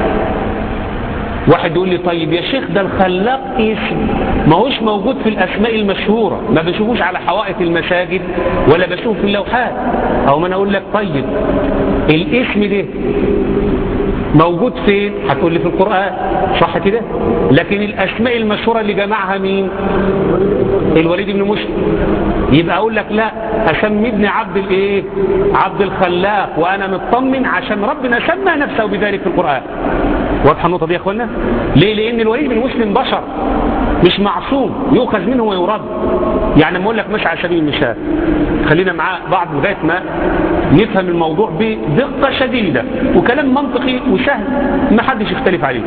واحد يقول لي طيب يا شيخ ده الخلاق اسم ما هوش موجود في الأسماء المشهورة ما بشوفوش على حوائط المساجد ولا بشوف في اللوحات أو ما أنا أقول لك طيب الاسم ده موجود فين هتقول لي في القرآن صح كده لكن الأسماء المشهورة اللي جمعها مين الوليد بن مسلم يبقى أقول لك لا أسمي ابن عبد الايه عبد الخلاق وأنا مطمن عشان ربنا سمى نفسه بذلك في القرآن واضحه النقطه دي يا اخوانا ليه لان الوليد بن مسلم بشر مش معصوم يؤخذ منه ويرد يعني لما اقول لك مش على سبيل المثال خلينا معاه بعض لغايه ما نفهم الموضوع بدقه شديده وكلام منطقي وسهل ما حدش يختلف عليه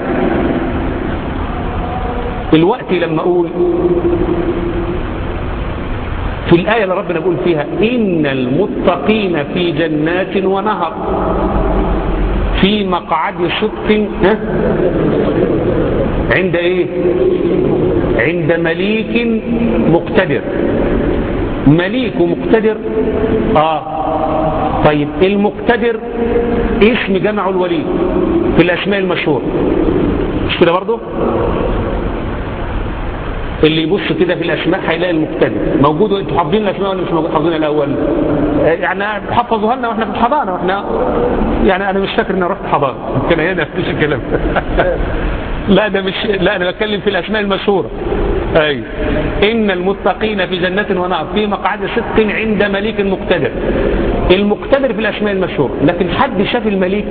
الوقت لما اقول في الآية اللي ربنا بيقول فيها إن المتقين في جنات ونهر في مقعد صدق عند ايه عند مليك مقتدر مليك ومقتدر اه طيب المقتدر اسم جمع الوليد في الاسماء المشهورة مش كده برضه اللي يبص كده في الاسماء هيلاقي المقتدر موجود انتوا حافظين الاسماء ولا مش موجود حافظين الاول يعني حفظوها لنا واحنا في الحضانه واحنا يعني انا مش فاكر اني رحت حضانه كان هنا مفيش الكلام لا ده مش لا انا بتكلم في الاسماء المشهوره اي ان المتقين في جنات ونهر في مقعد صدق عند مليك مقتدر المقتدر في الاسماء المشهوره لكن حد شاف المليك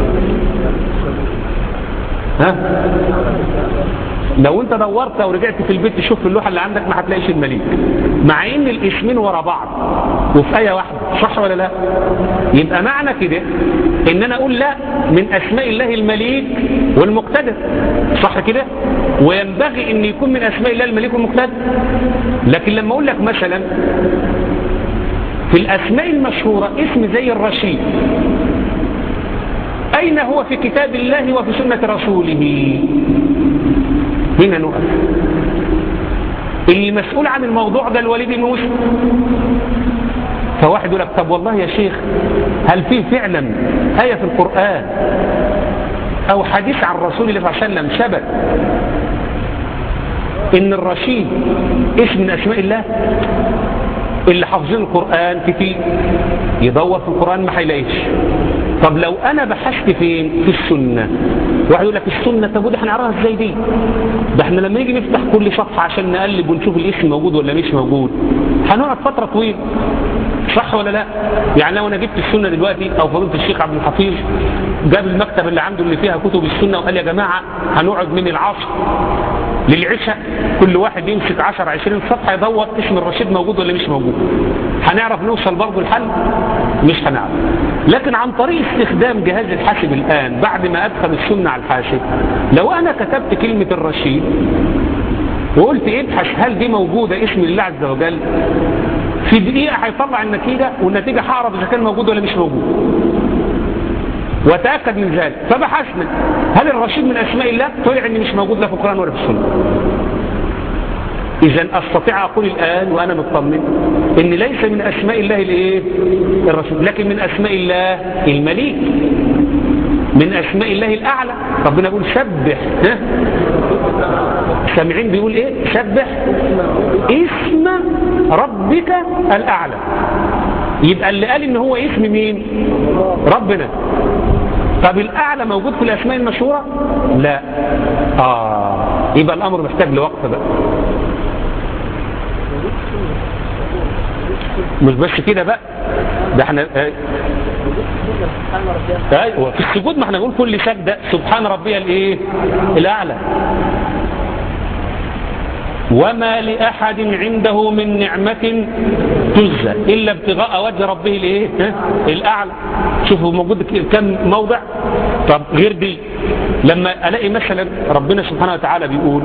ها لو انت دورت او رجعت في البيت تشوف اللوحة اللي عندك ما هتلاقيش المليك مع ان الاسمين ورا بعض وفي آية واحدة صح ولا لا يبقى معنى كده ان انا اقول لا من اسماء الله المليك والمقتدر صح كده وينبغي ان يكون من اسماء الله المليك والمقتدر لكن لما اقول لك مثلا في الاسماء المشهورة اسم زي الرشيد أين هو في كتاب الله وفي سنة رسوله هنا نقف المسؤول عن الموضوع ده الوليد بن مسلم فواحد يقول لك طب والله يا شيخ هل في فعلا آية في القرآن أو حديث عن رسول الله صلى الله عليه وسلم ثبت إن الرشيد اسم من أسماء الله اللي حافظين القرآن كتير يدور في القرآن ما هيلاقيش طب لو انا بحثت فين في السنة واحد يقول لك السنة طب ودي هنعرفها ازاي دي ده احنا لما نيجي نفتح كل صفحة عشان نقلب ونشوف الاسم موجود ولا مش موجود هنقعد فترة طويلة صح ولا لا يعني لو انا جبت السنة دلوقتي او فضيله الشيخ عبد الحفيظ جاب المكتب اللي عنده اللي فيها كتب السنة وقال يا جماعة هنقعد من العصر للعشاء كل واحد يمسك 10 20 صفحة يدور اسم الرشيد موجود ولا مش موجود هنعرف نوصل برضه الحل مش هنعرف لكن عن طريق استخدام جهاز الحاسب الآن بعد ما أدخل السنة على الحاسب لو أنا كتبت كلمة الرشيد وقلت ابحث هل دي موجودة اسم الله عز وجل في دقيقة هيطلع النتيجة والنتيجة هعرف إذا كان موجود ولا مش موجود وتأكد من ذلك فبحثنا هل الرشيد من أسماء الله طلع أن مش موجود لا في القرآن ولا في السنة إذا أستطيع أقول الآن وأنا مطمن إن ليس من أسماء الله الإيه؟ الرسول لكن من أسماء الله المليك من أسماء الله الأعلى ربنا بيقول سبح ها؟ سامعين بيقول إيه سبح اسم ربك الأعلى يبقى اللي قال إن هو اسم مين ربنا طب الأعلى موجود في الأسماء المشهورة لا آه يبقى الأمر محتاج لوقت بقى مش بس كده بقى ده احنا ايوه في السجود ما احنا نقول كل سجده سبحان ربي الايه الاعلى وما لأحد عنده من نعمة تجزى إلا ابتغاء وجه ربه الايه الأعلى شوفوا موجود كم موضع طب غير دي لما ألاقي مثلا ربنا سبحانه وتعالى بيقول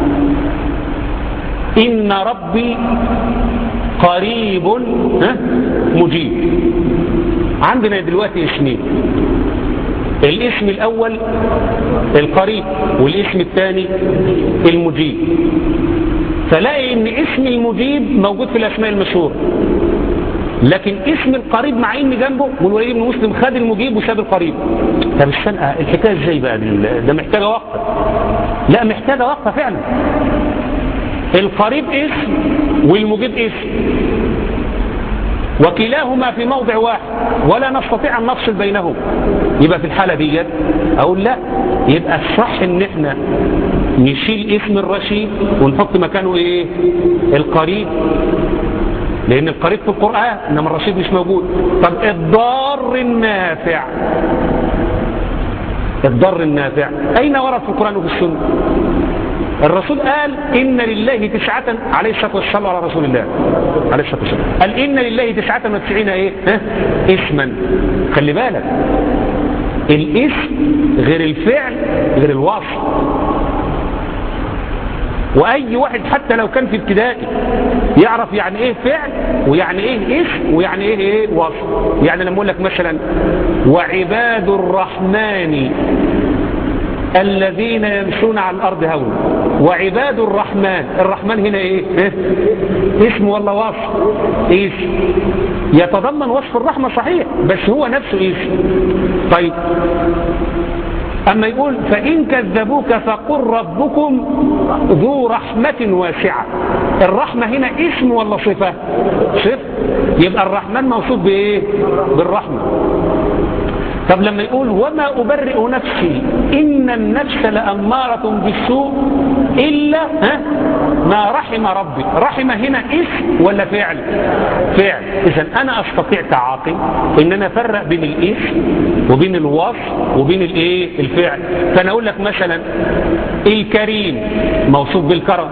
إن ربي قريب ها مجيب عندنا دلوقتي اسمين الاسم الأول القريب والاسم الثاني المجيب فلاقي ان اسم المجيب موجود في الأسماء المشهورة لكن اسم القريب مع ان جنبه والوليد بن مسلم خد المجيب وساب القريب طب استنى الحكايه ازاي بقى ده محتاجه وقفه لا محتاجه وقفه فعلا القريب اسم والمجيب اسم وكلاهما في موضع واحد ولا نستطيع أن نفصل بينهم يبقى في الحالة دي أقول لا يبقى الصح ان احنا نشيل اسم الرشيد ونحط مكانه ايه القريب لان القريب في القرآن انما الرشيد مش موجود طب الضار النافع الضر النافع اين ورد في القرآن وفي السنة الرسول قال إن لله تسعة عليه الصلاة والسلام على رسول الله عليه الصلاة والسلام قال إن لله تسعة وتسعين إيه ها؟ اسما خلي بالك الاسم غير الفعل غير الوصف وأي واحد حتى لو كان في ابتدائي يعرف يعني ايه فعل ويعني ايه اسم ويعني ايه ايه وصف يعني لما اقول لك مثلا وعباد الرحمن الذين يمشون على الأرض هونا وعباد الرحمن الرحمن هنا إيه, إيه؟ اسم ولا وصف اسم يتضمن وصف الرحمة صحيح بس هو نفسه اسم طيب أما يقول فإن كذبوك فقل ربكم ذو رحمة واسعة الرحمة هنا اسم ولا صفة صفة يبقى الرحمن موصوف بإيه بالرحمة طب لما يقول وما أبرئ نفسي إن النفس لأمارة بالسوء إلا ها ما رحم ربي رحم هنا اسم ولا فعل فعل إذا أنا أستطيع تعاقل إن أنا أفرق بين الاسم وبين الوصف وبين الإيه الفعل فأنا أقول لك مثلا الكريم موصوف بالكرم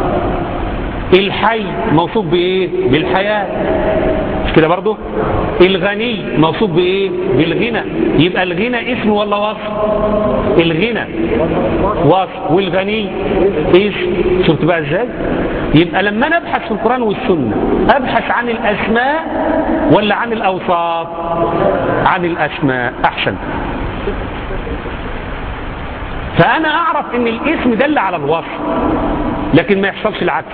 الحي موصوف بإيه بالحياة مش كده برضه الغني موصوف بايه بالغنى يبقى الغنى اسم ولا وصف الغنى وصف والغني اسم شفت بقى ازاي يبقى لما نبحث في القرآن والسنة ابحث عن الاسماء ولا عن الاوصاف عن الاسماء احسن فانا اعرف ان الاسم دل على الوصف لكن ما يحصلش العكس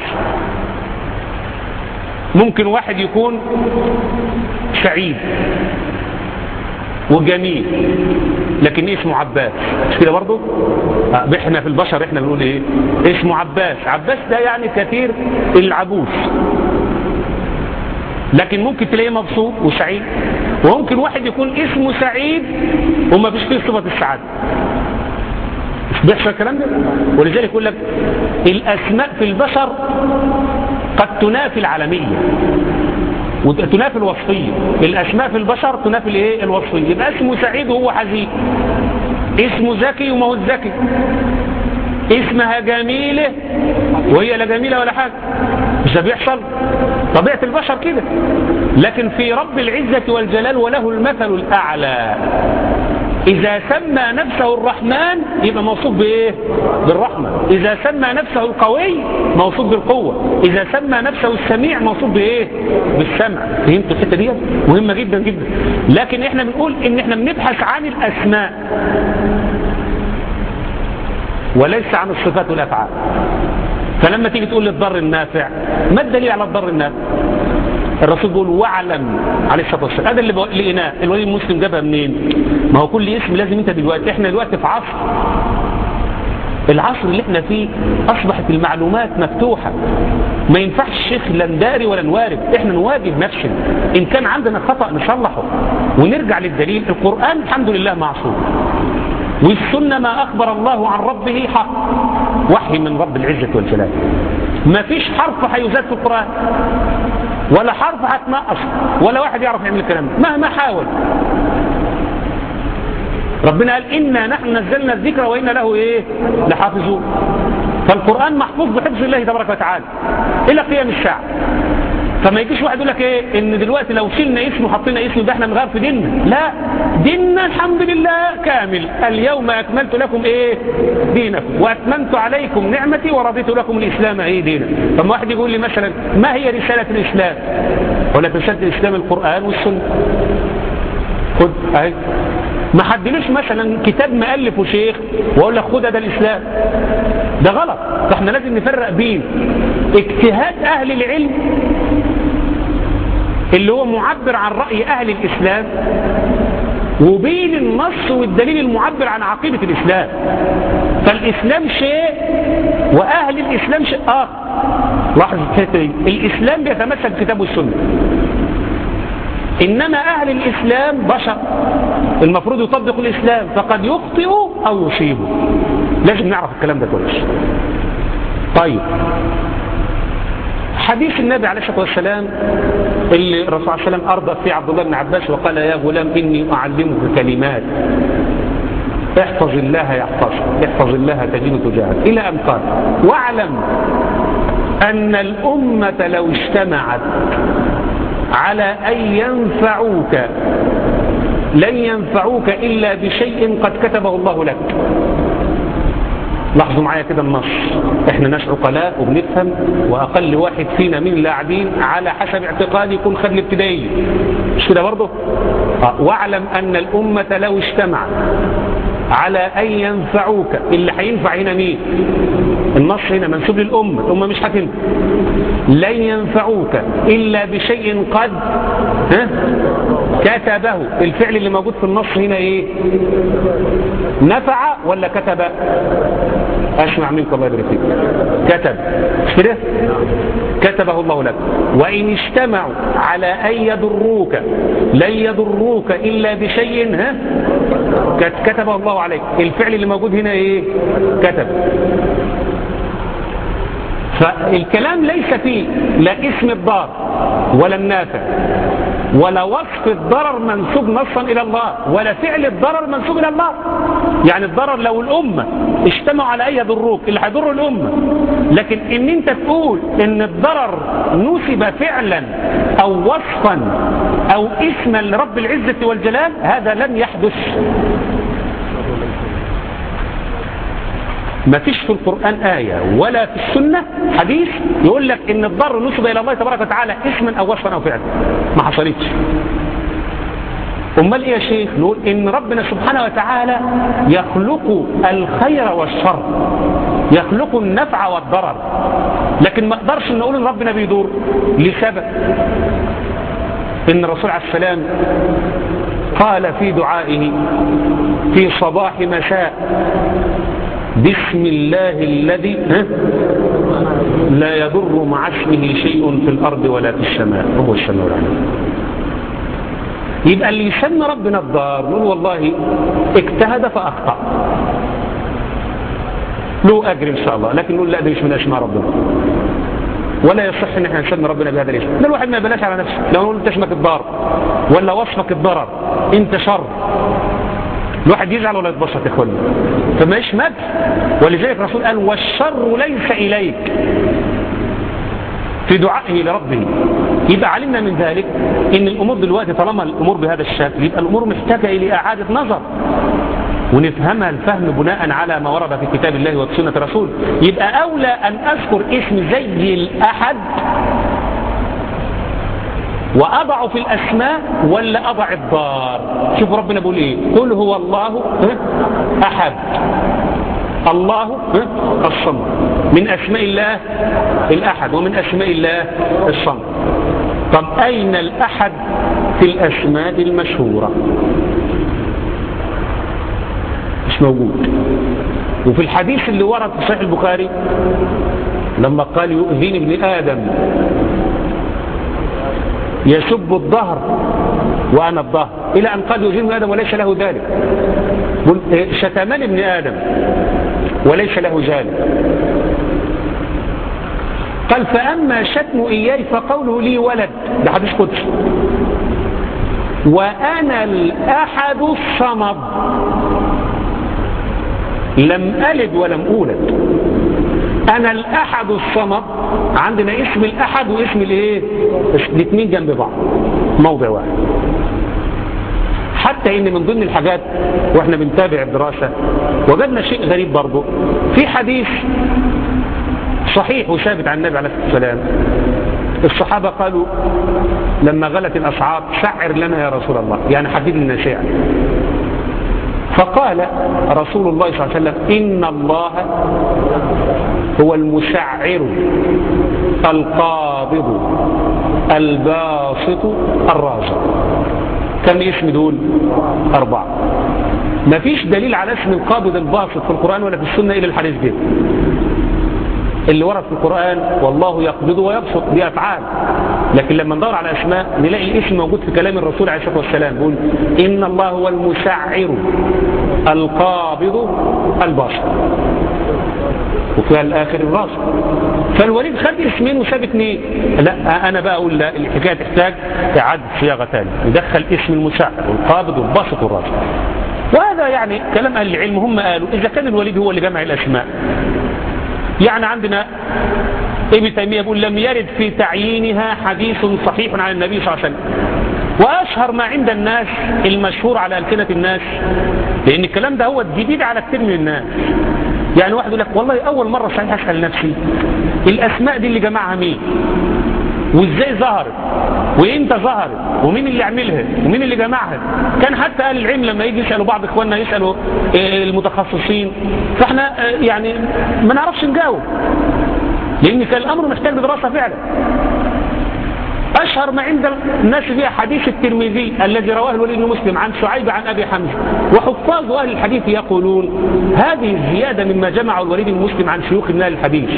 ممكن واحد يكون سعيد وجميل لكن اسمه عباس مش كده برضه احنا في البشر احنا بنقول ايه اسمه عباس عباس ده يعني كثير العبوس لكن ممكن تلاقيه مبسوط وسعيد وممكن واحد يكون اسمه سعيد وما فيش فيه صفة السعادة مش بيحصل الكلام ده ولذلك يقول لك الأسماء في البشر قد تنافي العالمية وتنافي الوصفية الأسماء في البشر تنافي الايه الوصفية يبقى اسمه سعيد وهو حزين اسمه ذكي وما هو ذكي اسمها جميلة وهي لا جميلة ولا حاجة مش ده بيحصل طبيعة البشر كده لكن في رب العزة والجلال وله المثل الأعلى إذا سمى نفسه الرحمن يبقى موصوف بإيه بالرحمة إذا سمى نفسه القوي موصوف بالقوة إذا سمى نفسه السميع موصوف بإيه بالسمع فهمت الحتة دي مهمة جدا جدا لكن إحنا بنقول إن إحنا بنبحث عن الأسماء وليس عن الصفات والأفعال فلما تيجي تقول للضر النافع ما الدليل على الضر النافع الرسول بيقول واعلم عليه الصلاه والسلام هذا اللي لقيناه الولي المسلم جابها منين ما هو كل اسم لازم انت دلوقتي احنا دلوقتي في عصر العصر اللي احنا فيه اصبحت المعلومات مفتوحه ما ينفعش الشيخ لا نداري ولا نوارد احنا نواجه نفسنا ان كان عندنا خطا نصلحه ونرجع للدليل القران الحمد لله معصوم والسنة ما أخبر الله عن ربه حق وحي من رب العزة والجلال ما فيش حرف هيزاد في القرآن ولا حرف هتنقص ولا واحد يعرف يعمل الكلام مهما حاول ربنا قال إنا نحن نزلنا الذكر وإنا له إيه لحافظون فالقرآن محفوظ بحفظ الله تبارك وتعالى إلى قيام الساعة فما يجيش واحد يقول لك ايه ان دلوقتي لو شلنا اسم وحطينا اسم ده احنا نغير في ديننا لا ديننا الحمد لله كامل اليوم اكملت لكم ايه دينكم واتممت عليكم نعمتي ورضيت لكم الاسلام ايه دينا فما واحد يقول لي مثلا ما هي رسالة الاسلام اقول لك رسالة الاسلام القرآن والسنة خد اهي ما حدلوش مثلا كتاب مؤلفه شيخ واقول لك خد ده الاسلام ده غلط فاحنا لازم نفرق بين اجتهاد اهل العلم اللي هو معبر عن رأي اهل الاسلام وبين النص والدليل المعبر عن عقيدة الاسلام فالاسلام شيء واهل الاسلام شيء اخر لاحظ الحته دي الاسلام بيتمثل كتاب والسنه إنما أهل الإسلام بشر المفروض يطبقوا الإسلام فقد يخطئوا أو يصيبوا لازم نعرف الكلام ده كويس طيب حديث النبي عليه الصلاة والسلام اللي الرسول صلى الله عليه وسلم أرضى فيه عبد الله بن عباس وقال يا غلام إني أعلمك كلمات احفظ الله يحفظك احفظ الله تجد تجاهك إلى أن قال واعلم أن الأمة لو اجتمعت على أن ينفعوك لن ينفعوك إلا بشيء قد كتبه الله لك لاحظوا معايا كده النص احنا ناس عقلاء وبنفهم واقل واحد فينا من اللاعبين على حسب اعتقادي يكون خد الابتدائيه مش كده برضه اه واعلم ان الامه لو اجتمعت على ان ينفعوك اللي هينفع هنا مين النص هنا منسوب للامه الامه مش هتنفع لن ينفعوك الا بشيء قد ها كتبه الفعل اللي موجود في النص هنا ايه نفع ولا كتب اسمع منك الله يبارك فيك كتب كده كتبه الله لك وان اجتمعوا على ان يضروك لن يضروك الا بشيء ها كتبه الله عليك الفعل اللي موجود هنا ايه كتب فالكلام ليس فيه لا اسم الضار ولا النافع ولا وصف الضرر منسوب نصا إلى الله ولا فعل الضرر منسوب إلى الله يعني الضرر لو الأمة اجتمعوا على أي يضروك اللي هيضر الأمة لكن إن أنت تقول إن الضرر نسب فعلا أو وصفا أو اسما لرب العزة والجلال هذا لم يحدث ما فيش في القرآن آية ولا في السنة حديث يقول لك إن الضر نسب إلى الله تبارك وتعالى اسما أو وصفا أو فعلا ما حصلتش أمال إيه يا شيخ نقول إن ربنا سبحانه وتعالى يخلق الخير والشر يخلق النفع والضرر لكن ما اقدرش نقول إن ربنا بيدور لسبب إن الرسول عليه السلام قال في دعائه في صباح مساء بسم الله الذي لا يضر مع اسمه شيء في الأرض ولا في السماء وهو السميع العليم يبقى اللي يسمى ربنا الضار نقول والله اجتهد فأخطأ له أجر إن شاء الله لكن نقول لا ده مش من أسماء ربنا ولا يصح ان احنا نسمي ربنا بهذا الاسم ده الواحد ما يبلاش على نفسه لو نقول انت اسمك الضار ولا وصفك الضرر انت شر الواحد يزعل ولا يتبسط يا اخوانا فما ايش مدح ولذلك الرسول قال والشر ليس اليك في دعائه لربه يبقى علمنا من ذلك ان الامور دلوقتي طالما الامور بهذا الشكل يبقى الامور محتاجة الى اعادة نظر ونفهمها الفهم بناء على ما ورد في كتاب الله وسنة رسول يبقى أولى أن أذكر اسم زي الأحد وأضع في الأسماء ولا أضع الضار شوف ربنا بيقول إيه قل هو الله أحد الله الصمد من أسماء الله الأحد ومن أسماء الله الصمد طب أين الأحد في الأسماء المشهورة مش موجود وفي الحديث اللي ورد في صحيح البخاري لما قال يؤذيني ابن آدم يسب الظهر وأنا الظهر إلى أن قال يؤذيني ابن آدم وليس له ذلك شتمان ابن آدم وليس له ذلك قال فأما شتم إياي فقوله لي ولد ده حديث قدسي وأنا الأحد الصمد لم ألد ولم أولد أنا الأحد الصمد عندنا اسم الأحد واسم الإيه الاثنين جنب بعض موضع واحد حتى ان من ضمن الحاجات واحنا بنتابع الدراسة وجدنا شيء غريب برضه في حديث صحيح وثابت عن النبي عليه الصلاة والسلام الصحابة قالوا لما غلت الأسعار سعر لنا يا رسول الله يعني حدد لنا شيئا فقال رسول الله صلى الله عليه وسلم إن الله هو المسعر القابض الباسط الرازق كم اسم دول أربعة ما فيش دليل على اسم القابض الباسط في القرآن ولا في السنة إلى الحديث ده اللي ورد في القرآن والله يقبض ويبسط دي أفعال لكن لما ندور على أسماء نلاقي الاسم موجود في كلام الرسول عليه الصلاة والسلام بيقول إن الله هو المسعر القابض الباسط وفيها الآخر الراسط فالوليد خد اسمين وساب اثنين لا أنا بقى أقول لا الحكاية تحتاج إعادة صياغة ثانية ندخل اسم المسعر والقابض والباسط والراسط وهذا يعني كلام أهل العلم هم قالوا إذا كان الوليد هو اللي جمع الأسماء يعني عندنا ابن تيمية يقول لم يرد في تعيينها حديث صحيح عن النبي صلى الله عليه وسلم وأشهر ما عند الناس المشهور على ألسنة الناس لأن الكلام ده هو جديد على كثير من الناس يعني واحد يقول لك والله أول مرة صحيح أسأل نفسي الأسماء دي اللي جمعها مين وازاي ظهرت وامتى ظهرت ومين اللي عملها ومين اللي جمعها كان حتى اهل العلم لما يجي يسالوا بعض اخواننا يسالوا المتخصصين فاحنا يعني ما نعرفش نجاوب لان كان الامر محتاج دراسه فعلا أشهر ما عند الناس فيها حديث الترمذي الذي رواه الوليد بن مسلم عن شعيب عن أبي حمزة وحفاظ أهل الحديث يقولون هذه الزيادة مما جمعه الوليد بن مسلم عن شيوخ من أهل الحديث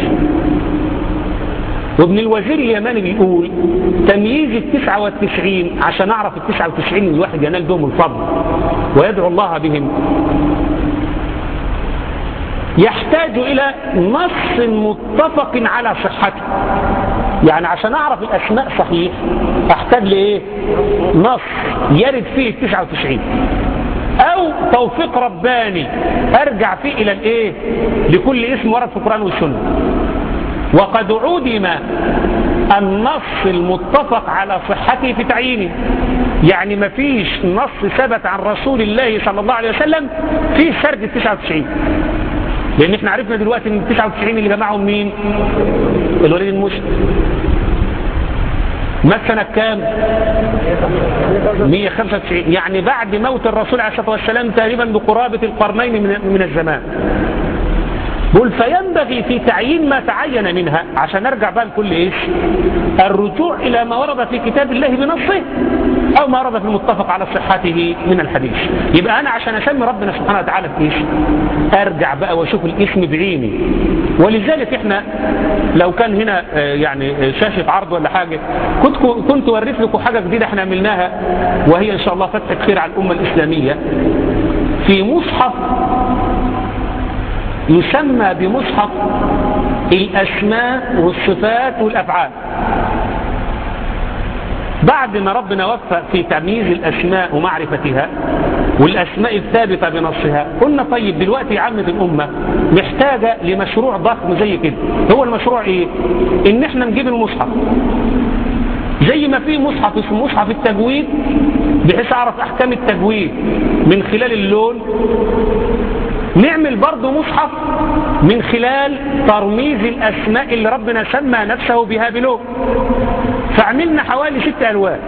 وابن الوزير اليماني بيقول تمييز التسعة والتسعين عشان أعرف التسعة والتسعين الواحد ينال بهم الفضل ويدعو الله بهم يحتاج إلى نص متفق على صحته يعني عشان أعرف الأسماء صحيح أحتاج لإيه نص يرد فيه التسعة والتسعين أو توفيق رباني أرجع فيه إلى الإيه لكل اسم ورد في القرآن والسنة وقد عدم النص المتفق على صحته في تعيينه يعني ما فيش نص ثبت عن رسول الله صلى الله عليه وسلم في سرد ال 99 لان احنا عرفنا دلوقتي ان ال 99 اللي جمعهم مين الوليد المسلم مات سنة كام 195 يعني بعد موت الرسول عليه الصلاة والسلام تقريبا بقرابة القرنين من الزمان بقول فينبغي في تعيين ما تعين منها عشان نرجع بقى لكل ايش الرجوع الى ما ورد في كتاب الله بنصه او ما ورد في المتفق على صحته من الحديث يبقى انا عشان اسمي ربنا سبحانه وتعالى في ايش ارجع بقى واشوف الاسم بعيني ولذلك احنا لو كان هنا يعني شاشة عرض ولا حاجة كنت كنت وريت لكم حاجة جديدة احنا عملناها وهي ان شاء الله فتحة خير على الامة الاسلامية في مصحف يسمى بمصحف الأسماء والصفات والأفعال بعد ما ربنا وفق في تمييز الأسماء ومعرفتها والأسماء الثابتة بنصها قلنا طيب دلوقتي عامة الأمة محتاجة لمشروع ضخم زي كده هو المشروع إيه؟ إن إحنا نجيب المصحف زي ما في مصحف اسمه مصحف التجويد بحيث اعرف احكام التجويد من خلال اللون نعمل برضه مصحف من خلال ترميز الاسماء اللي ربنا سمى نفسه بها بلون فعملنا حوالي ست الوان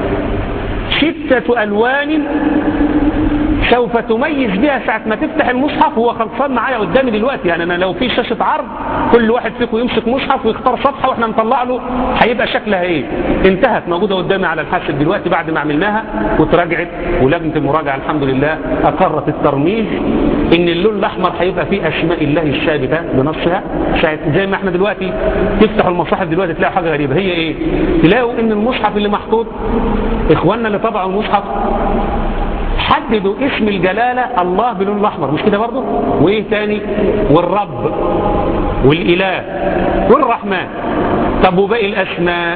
ستة الوان سوف تميز بها ساعة ما تفتح المصحف هو خلصان معايا قدامي دلوقتي يعني أنا لو في شاشة عرض كل واحد فيكم يمسك مصحف ويختار صفحة وإحنا نطلع له هيبقى شكلها إيه انتهت موجودة قدامي على الحاسب دلوقتي بعد ما عملناها وتراجعت ولجنة المراجعة الحمد لله أقرت الترميز إن اللون الأحمر هيبقى فيه أسماء الله الثابتة بنصها زي ما إحنا دلوقتي تفتحوا المصاحف دلوقتي تلاقوا حاجة غريبة هي إيه تلاقوا إن المصحف اللي محطوط إخواننا اللي طبعوا المصحف حددوا اسم الجلالة الله باللون الأحمر مش كده برضه وإيه تاني والرب والإله والرحمن طب وباقي الأسماء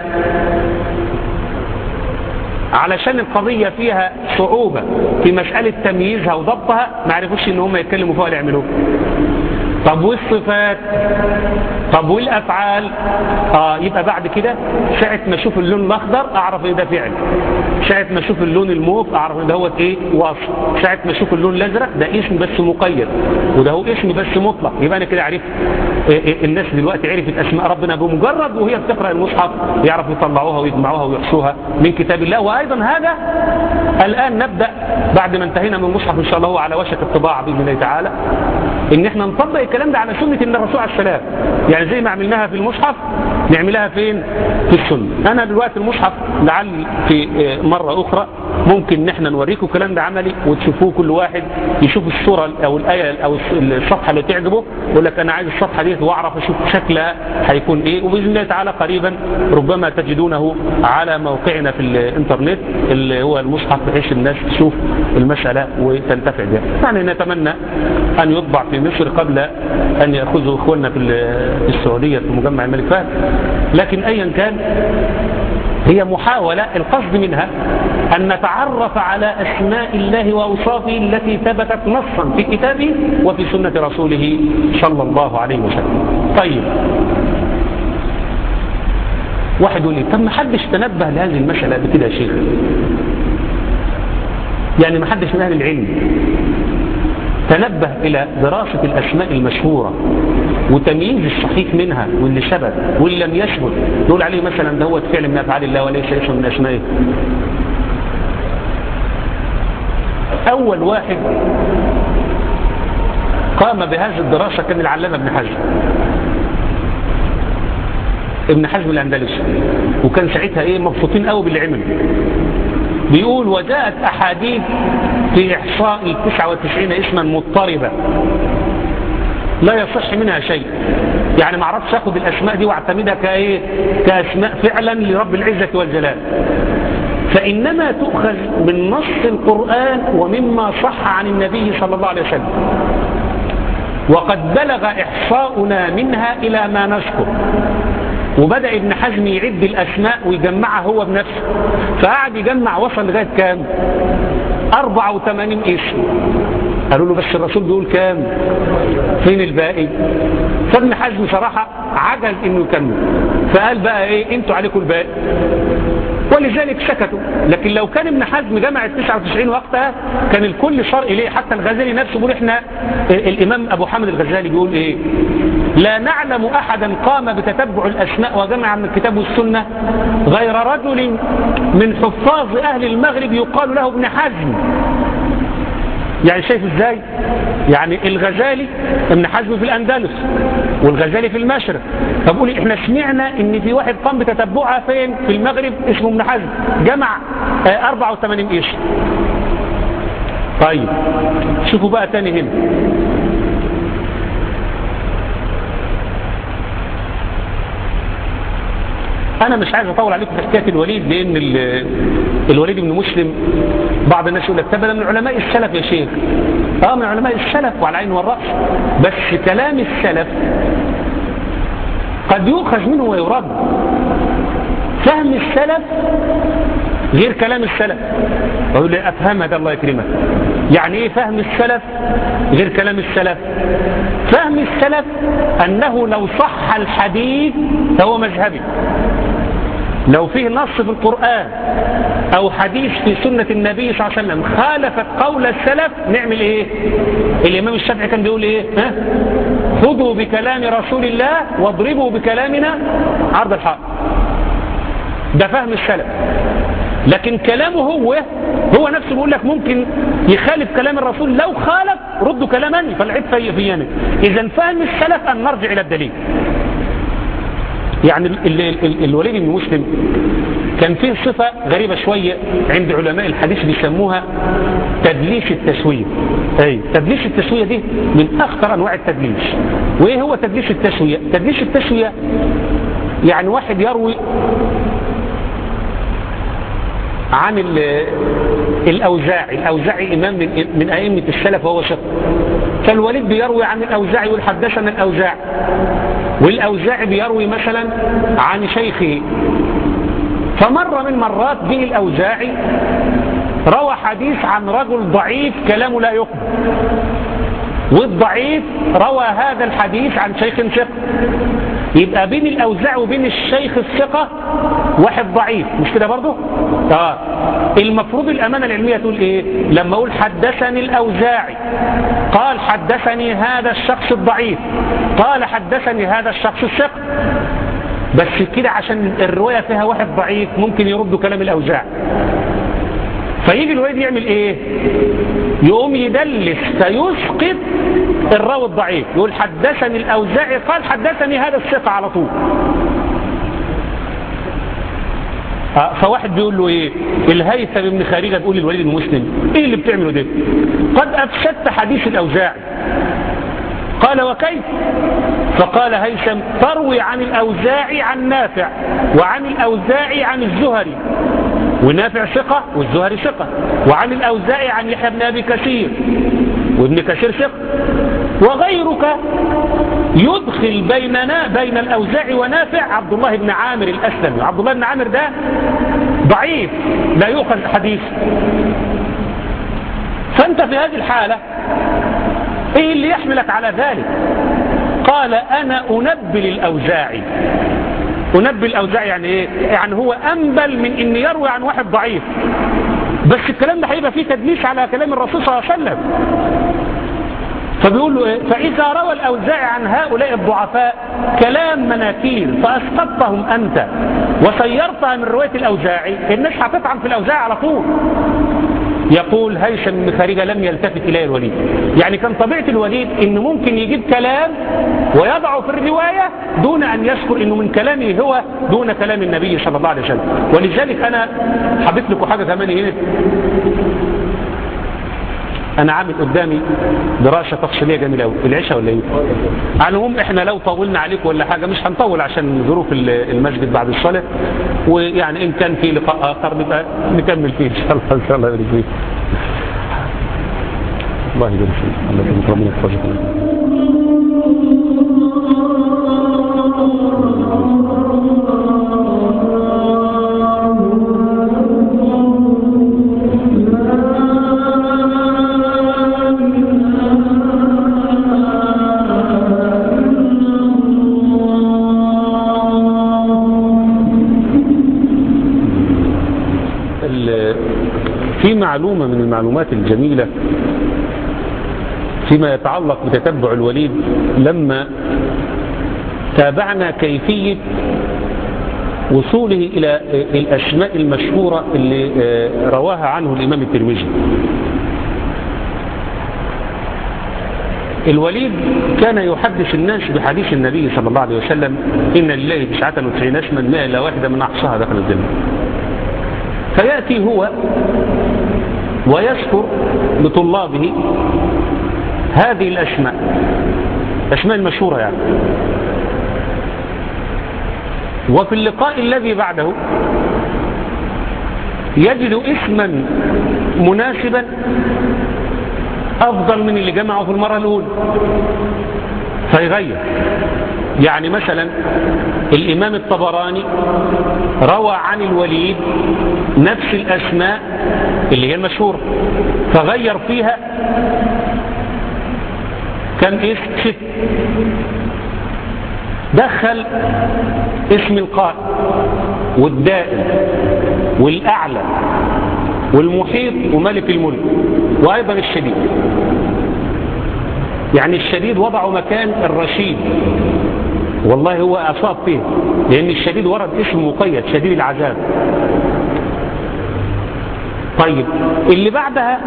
علشان القضية فيها صعوبة في مسألة تمييزها وضبطها ما عرفوش ان هم يتكلموا فيها ولا يعملوها طب والصفات طب والافعال اه يبقى بعد كده ساعة ما اشوف اللون الاخضر اعرف ان ده فعل ساعة ما اشوف اللون الموف اعرف ان ده هو ايه وصف ساعة ما اشوف اللون الازرق ده اسم بس مقيد وده هو اسم بس مطلق يبقى انا كده عرفت إيه إيه الناس دلوقتي عرفت اسماء ربنا بمجرد وهي بتقرا المصحف يعرفوا يطلعوها ويجمعوها ويحصوها من كتاب الله وايضا هذا الان نبدا بعد ما انتهينا من المصحف ان شاء الله هو على وشك الطباعه باذن الله تعالى ان احنا نطبق الكلام ده على سنه ان الرسول عليه السلام يعني زي ما عملناها في المصحف نعملها فين في السنه انا دلوقتي المصحف لعل في مره اخرى ممكن ان احنا نوريكم الكلام ده عملي وتشوفوه كل واحد يشوف الصوره او الايه او الصفحه اللي تعجبه يقول لك انا عايز الصفحه دي واعرف اشوف شكلها هيكون ايه وباذن الله تعالى قريبا ربما تجدونه على موقعنا في الانترنت اللي هو المصحف بحيث الناس تشوف المساله وتنتفع بها يعني نتمنى ان يطبع في مصر قبل ان ياخذه اخواننا في السعوديه في مجمع الملك فهد لكن ايا كان هي محاولة القصد منها أن نتعرف على أسماء الله وأوصافه التي ثبتت نصا في كتابه وفي سنة رسوله صلى الله عليه وسلم طيب واحد يقول لي طب ما حدش تنبه لهذه المسألة بكده يا شيخ يعني ما حدش من أهل العلم تنبه إلى دراسة الأسماء المشهورة وتمييز الصحيح منها واللي ثبت واللي لم يثبت نقول عليه مثلا ده هو فعل من أفعال الله وليس اسم من أسمائه أول واحد قام بهذه الدراسة كان العلامة ابن حزم ابن حزم الأندلسي وكان ساعتها ايه مبسوطين قوي باللي عمل بيقول وجاءت أحاديث في إحصاء ال 99 اسما مضطربة لا يصح منها شيء يعني ما اعرفش اخد الاسماء دي واعتمدها كايه كاسماء فعلا لرب العزة والجلال فانما تؤخذ من نص القرآن ومما صح عن النبي صلى الله عليه وسلم وقد بلغ احصاؤنا منها الى ما نذكر وبدأ ابن حزم يعد الأسماء ويجمعها هو بنفسه فقعد يجمع وصل لغاية كام 84 اسم قالوا له بس الرسول بيقول كام فين الباقي فابن حزم صراحة عجز انه يكمل فقال بقى ايه انتوا عليكم الباقي ولذلك سكتوا لكن لو كان ابن حزم جمع ال 99 وقتها كان الكل صار اليه حتى الغزالي نفسه بيقول احنا الامام ابو حامد الغزالي بيقول ايه لا نعلم احدا قام بتتبع الاسماء وجمع من الكتاب والسنه غير رجل من حفاظ اهل المغرب يقال له ابن حزم يعني شايف ازاي يعني الغزالي ابن حزم في الاندلس والغزالي في المشرق طب قولي احنا سمعنا ان في واحد قام بتتبعها فين في المغرب اسمه ابن حزم جمع 84 اسم طيب شوفوا بقى تاني هنا انا مش عايز اطول عليكم في حكايه الوليد لان الوليد بن مسلم بعض الناس يقول لك طب من علماء السلف يا شيخ اه من علماء السلف وعلى العين والراس بس كلام السلف قد يؤخذ منه ويرد فهم السلف غير كلام السلف اقول لي افهم هذا الله يكرمك يعني ايه فهم السلف غير كلام السلف فهم السلف انه لو صح الحديث فهو مذهبي لو فيه نص في القرآن أو حديث في سنة النبي صلى الله عليه وسلم خالفت قول السلف نعمل إيه الإمام الشافعي كان بيقول إيه ها؟ خذوا بكلام رسول الله واضربوا بكلامنا عرض الحق ده فهم السلف لكن كلامه هو هو نفسه بيقول لك ممكن يخالف كلام الرسول لو خالف ردوا كلامني فالعيب في في يمن اذا فهم السلف ان نرجع الى الدليل يعني ال ال ال الوليد بن مسلم كان فيه صفة غريبة شوية عند علماء الحديث بيسموها تدليس التسوية اي تدليس التسوية دي من اخطر انواع التدليس وايه هو تدليس التسوية تدليس التسوية يعني واحد يروي عن الأوزاعي الأوزاعي إمام من, من أئمة السلف وهو ثقة فالوليد بيروي عن الأوزاعي يقول حدثنا الأوزاعي والأوزاعي بيروي مثلا عن شيخه فمرة من مرات به الأوزاعي روى حديث عن رجل ضعيف كلامه لا يقبل والضعيف روى هذا الحديث عن شيخ ثقة يبقى بين الأوزاع وبين الشيخ الثقة واحد ضعيف مش كده برضه؟ اه المفروض الأمانة العلمية تقول ايه لما اقول حدثني الأوزاعي قال حدثني هذا الشخص الضعيف قال حدثني هذا الشخص الثقة بس كده عشان الرواية فيها واحد ضعيف ممكن يردوا كلام الأوزاع فيجي الوليد يعمل ايه يقوم يدلس فيسقط الراوي الضعيف يقول حدثني الأوزاعي قال حدثني هذا الثقة على طول فواحد بيقول له ايه الهيثم بن خارجة بيقول للوليد المسلم ايه اللي بتعمله ده قد افسدت حديث الاوزاعي قال وكيف فقال هيثم تروي عن الاوزاعي عن نافع وعن الاوزاعي عن الزهري ونافع ثقة والزهري ثقة وعن الاوزاعي عن يحيى بن ابي كثير وابن كثير ثقة وغيرك يدخل بيننا بين الأوزاعي ونافع عبد الله بن عامر الأسلمي عبد الله بن عامر ده ضعيف لا يؤخذ حديث فأنت في هذه الحالة إيه اللي يحملك على ذلك قال أنا أنبل الأوزاعي أنبل الأوزاعي يعني إيه يعني هو أنبل من إن يروي عن واحد ضعيف بس الكلام ده هيبقى فيه تدليس على كلام الرسول صلى الله عليه وسلم فبيقول له إيه؟ فإذا روى الأوزاعي عن هؤلاء الضعفاء كلام مناكير فأسقطتهم أنت وسيرتها من رواية الأوزاعي الناس هتطعن في الأوزاعي على طول يقول هيثم بن خارجة لم يلتفت إليه الوليد يعني كان طبيعة الوليد إنه ممكن يجيب كلام ويضعه في الرواية دون أن يذكر إنه من كلامه هو دون كلام النبي صلى الله عليه وسلم ولذلك أنا حبيت لكم حاجة كمان هنا انا عامل قدامي دراسة تفصيلية جميلة قوي العشاء ولا ايه على العموم احنا لو طولنا عليكم ولا حاجة مش هنطول عشان ظروف المسجد بعد الصلاة ويعني ان كان في لقاء اخر نبقى نكمل فيه ان شاء الله ان شاء الله يبارك فيك الله يبارك فيك الله يبارك ربنا يحفظك في معلومة من المعلومات الجميلة فيما يتعلق بتتبع الوليد لما تابعنا كيفية وصوله إلى الأسماء المشهورة اللي رواها عنه الإمام الترمذي الوليد كان يحدث الناس بحديث النبي صلى الله عليه وسلم إن لله تسعة وتسعين اسما ما إلا واحدة من أحصاها دخل الجنة فيأتي هو ويذكر لطلابه هذه الأسماء الأسماء المشهورة يعني وفي اللقاء الذي بعده يجد اسما مناسبا أفضل من اللي جمعه في المرة الأولى فيغير يعني مثلا الإمام الطبراني روى عن الوليد نفس الأسماء اللي هي المشهورة فغير فيها كان اسم ست دخل اسم القائد والدائم والأعلى والمحيط وملك الملك وأيضا الشديد يعني الشديد وضعه مكان الرشيد والله هو أصاب فيه لأن الشديد ورد اسم مقيد شديد العذاب طيب اللي بعدها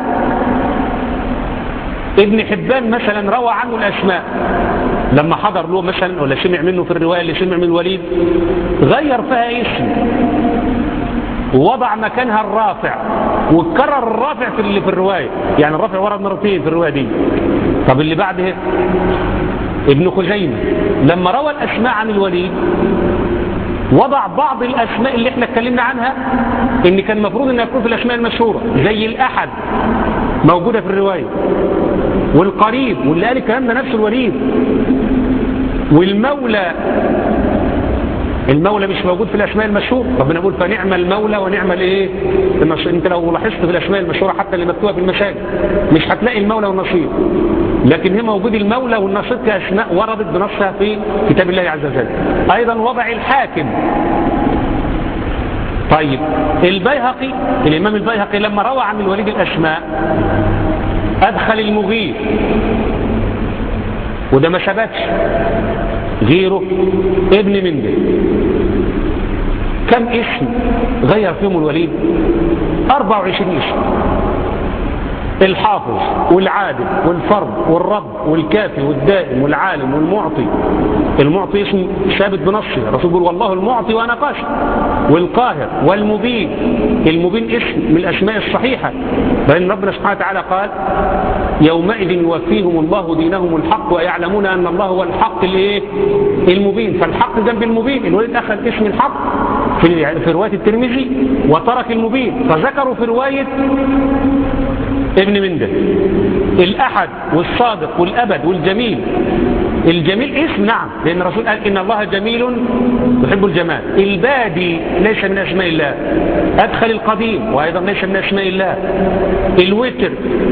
ابن حبان مثلا روى عنه الأسماء لما حضر له مثلا ولا سمع منه في الرواية اللي سمع من الوليد غير فيها اسم ووضع مكانها الرافع وكرر الرافع في اللي في الرواية يعني الرافع ورد مرتين في الرواية دي طب اللي بعده ابن خزيمة لما روى الأسماء عن الوليد وضع بعض الأسماء اللي احنا اتكلمنا عنها ان كان المفروض انها تكون في الأسماء المشهورة زي الأحد موجودة في الرواية والقريب واللي قال الكلام ده نفس الوليد والمولى المولى مش موجود في الأسماء المشهورة ربنا يقول فنعم المولى ونعم الايه النصير انت لو لاحظت في الأسماء المشهورة حتى اللي مكتوبة في المساجد مش هتلاقي المولى والنصير لكن هي موجود المولى والنصير كأسماء وردت بنصها في كتاب الله عز وجل أيضا وضع الحاكم طيب البيهقي الإمام البيهقي لما روى عن الوليد الأسماء أدخل المغير وده ما ثبتش غيره ابن منده كم اسم غير فيهم الوليد 24 اسم الحافظ والعادل والفرد والرب والكافي والدائم والعالم والمعطي المعطي اسم ثابت بنصه الرسول يقول والله المعطي وانا قاشر والقاهر والمبين المبين اسم من الاسماء الصحيحه لان ربنا سبحانه وتعالى قال يومئذ يوفيهم الله دينهم الحق ويعلمون ان الله هو الحق الايه المبين فالحق جنب المبين الوليد اخذ اسم الحق في في روايه الترمذي وترك المبين فذكروا في روايه ابن منده الأحد والصادق والأبد والجميل الجميل اسم نعم لأن الرسول قال إن الله جميل يحب الجمال البادي ليس من أسماء الله أدخل القديم وأيضا ليس من أسماء الله الوتر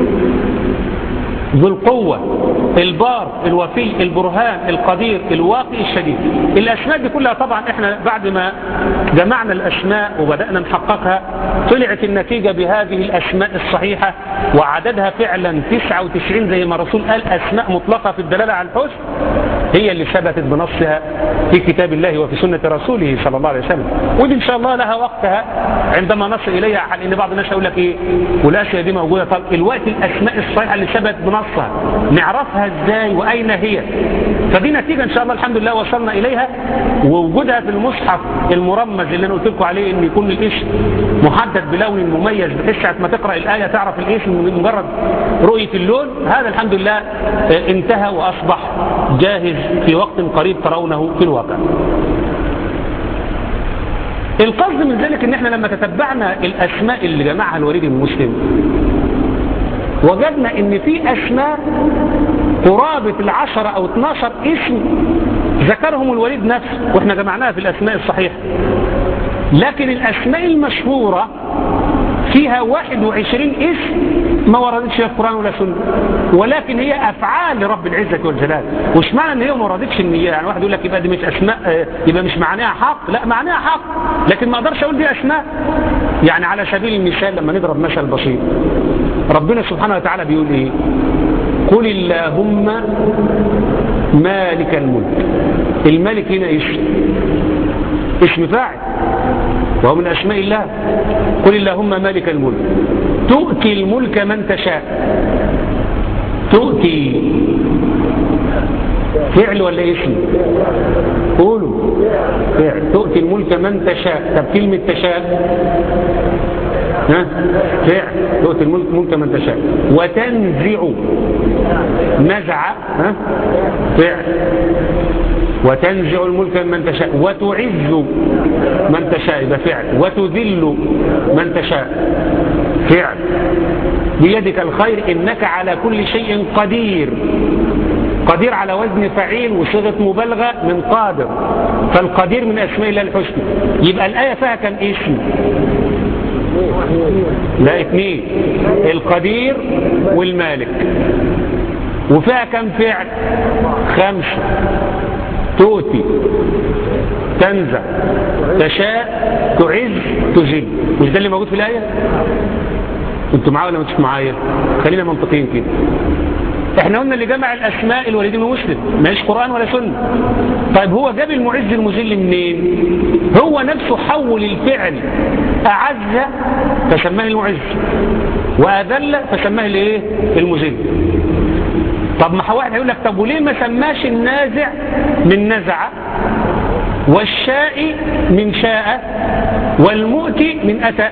ذو القوة البار الوفي البرهان القدير الواقي الشديد الأسماء دي كلها طبعا احنا بعد ما جمعنا الأسماء وبدأنا نحققها طلعت النتيجة بهذه الأسماء الصحيحة وعددها فعلا 99 زي ما الرسول قال أسماء مطلقة في الدلالة على الحسن هي اللي ثبتت بنصها في كتاب الله وفي سنة رسوله صلى الله عليه وسلم ودي إن شاء الله لها وقتها عندما نصل إليها لأن بعض الناس يقول لك إيه والأشياء دي موجودة طب الوقت الأسماء الصحيحة اللي ثبتت بنصها نعرفها إزاي وأين هي فدي نتيجة إن شاء الله الحمد لله وصلنا إليها ووجودها في المصحف المرمز اللي أنا قلت لكم عليه إن يكون الاسم محدد بلون مميز بحيث ساعة ما تقرأ الآية تعرف الاسم من مجرد رؤية اللون هذا الحمد لله انتهى وأصبح جاهز في وقت قريب ترونه في الواقع القصد من ذلك ان احنا لما تتبعنا الاسماء اللي جمعها الوليد المسلم وجدنا ان في اسماء قرابة العشرة او 12 اسم ذكرهم الوليد نفسه واحنا جمعناها في الاسماء الصحيحة لكن الاسماء المشهورة فيها 21 اسم ما وردتش في القرآن ولا سنة ولكن هي أفعال لرب العزة والجلال وش معنى ان هي ما وردتش النية يعني واحد يقول لك يبقى دي مش أسماء يبقى مش معناها حق لا معناها حق لكن ما اقدرش أقول دي أسماء يعني على سبيل المثال لما نضرب مثل بسيط ربنا سبحانه وتعالى بيقول ايه قل اللهم مالك الملك الملك هنا اسم اسم فاعل وهو من أسماء الله قل اللهم مالك الملك تؤتي الملك من تشاء تؤتي فعل ولا اسم قولوا فعل تؤتي الملك من تشاء طب كلمة تشاء ها فعل تؤتي الملك ملك من تشاء وتنزع نزع ها فعل وتنزع الملك من تشاء وتعز من تشاء يبقى فعل وتذل من تشاء فعل بيدك الخير إنك على كل شيء قدير قدير على وزن فعيل وصيغة مبالغة من قادر فالقدير من أسماء الله الحسنى يبقى الآية فيها كم اسم لا اثنين القدير والمالك وفيها كم فعل خمسة تؤتي تنزع تشاء تعز تذل مش ده اللي موجود في الآية انتوا معايا ولا مش معايا خلينا منطقيين كده احنا قلنا اللي جمع الاسماء الوليد بن مسلم ماليش قرآن ولا سنة طيب هو جاب المعز المذل منين هو نفسه حول الفعل اعز فسماه المعز واذل فسماه الايه المذل طب ما واحد هيقول لك طب وليه ما سماش النازع من نزع والشاء من شاء والمؤتي من أتى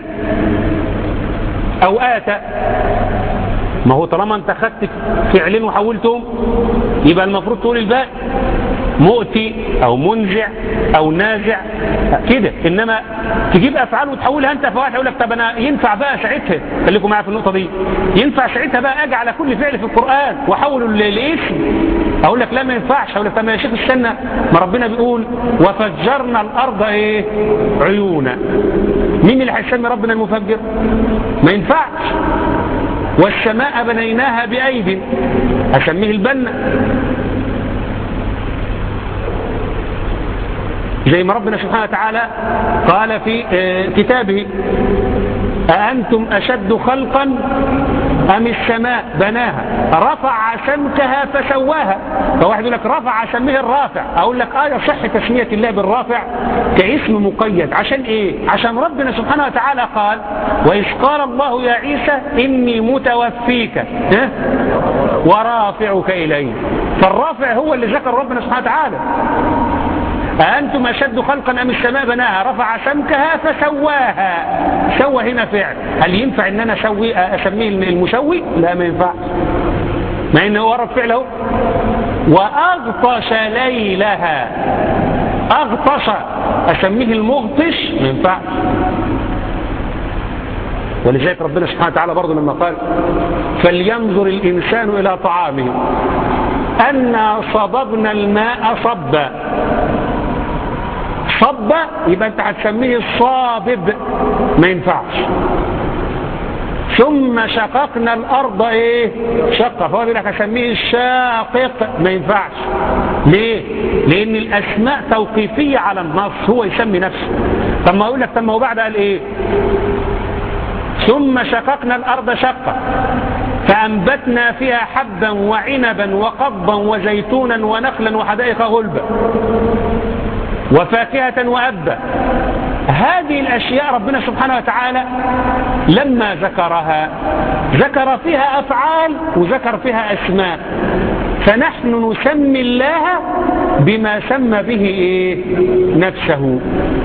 أو آتى ما هو طالما انت خدت فعلين وحولتهم يبقى المفروض تقول الباقي مؤتي او منزع او نازع كده انما تجيب افعال وتحولها انت فواحد يقول لك طب انا ينفع بقى ساعتها خليكم معايا في النقطه دي ينفع ساعتها بقى اجي على كل فعل في القران واحوله لاسم اقول لك لا ما ينفعش اقول لك طب يا شيخ استنى ما ربنا بيقول وفجرنا الارض ايه عيونا مين اللي هيسمي ربنا المفجر ما ينفعش والسماء بنيناها بأيد أسميه البنا زي ما ربنا سبحانه وتعالى قال في كتابه أأنتم أشد خلقا أم السماء بناها رفع سمكها فسواها فواحد يقول لك رفع سميه الرافع أقول لك آية صح تسمية الله بالرافع كاسم مقيد عشان إيه عشان ربنا سبحانه وتعالى قال وإذ قال الله يا عيسى إني متوفيك ورافعك إلي فالرافع هو اللي ذكر ربنا سبحانه وتعالى أأنتم أشد خلقا أم السماء بناها رفع سمكها فسواها سوى هنا فعل هل ينفع أن أنا أسوي أسميه المسوي لا ما ينفع مع أنه ورد فعله وأغطش ليلها أغطش أسميه المغطش ما ينفع ولذلك ربنا سبحانه وتعالى برضه لما قال فلينظر الإنسان إلى طعامه أنا صببنا الماء صبا صب يبقى انت هتسميه الصابب ما ينفعش ثم شققنا الارض ايه شقة فهو بيقول لك هسميه الشاقق ما ينفعش ليه لان الاسماء توقيفية على النص هو يسمي نفسه طب ما اقول لك طب ما هو بعد قال ايه ثم شققنا الارض شقة فأنبتنا فيها حبا وعنبا وقضبا وزيتونا ونخلا وحدائق غلبا وفاكهة وأبا هذه الأشياء ربنا سبحانه وتعالى لما ذكرها ذكر فيها أفعال وذكر فيها أسماء فنحن نسمي الله بما سمى به إيه؟ نفسه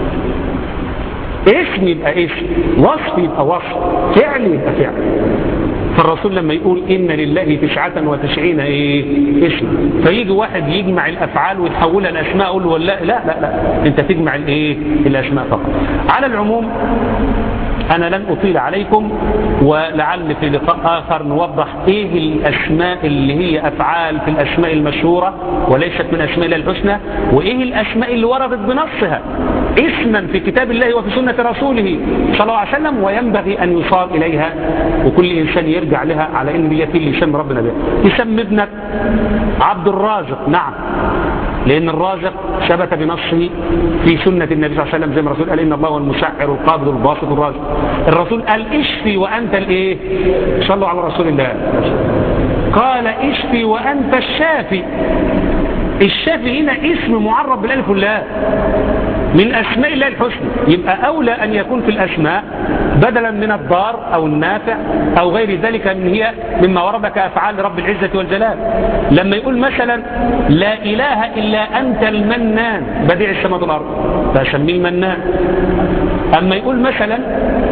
اسم يبقى اسم وصف يبقى وصف فعل يبقى فعل فالرسول لما يقول إن لله تسعة وتسعين إيه اسم فيجي واحد يجمع الأفعال ويحولها الأسماء أقول له لا لا لا, لا. أنت تجمع الإيه الأسماء فقط على العموم أنا لن أطيل عليكم ولعل في لقاء آخر نوضح إيه الأسماء اللي هي أفعال في الأسماء المشهورة وليست من أسماء الله الحسنى وإيه الأسماء اللي وردت بنصها اسما في كتاب الله وفي سنة رسوله صلى الله عليه وسلم وينبغي أن يصار إليها وكل إنسان يرجع لها على إن دي اللي يسمي ربنا بها يسمي ابنك عبد الرازق نعم لأن الرازق ثبت بنصه في سنة النبي صلى الله عليه وسلم زي ما الرسول قال إن الله هو المسعر القابض الباسط الرازق الرسول قال اشفي وأنت الإيه صلوا على رسول الله قال اشفي وأنت الشافي الشافي هنا اسم معرب بالالف واللام من أسماء الله الحسنى يبقى أولى أن يكون في الأسماء بدلا من الضار أو النافع أو غير ذلك من هي مما ورد كأفعال رب العزة والجلال لما يقول مثلا لا إله إلا أنت المنان بديع السماء والأرض فأسميه المنان أما يقول مثلا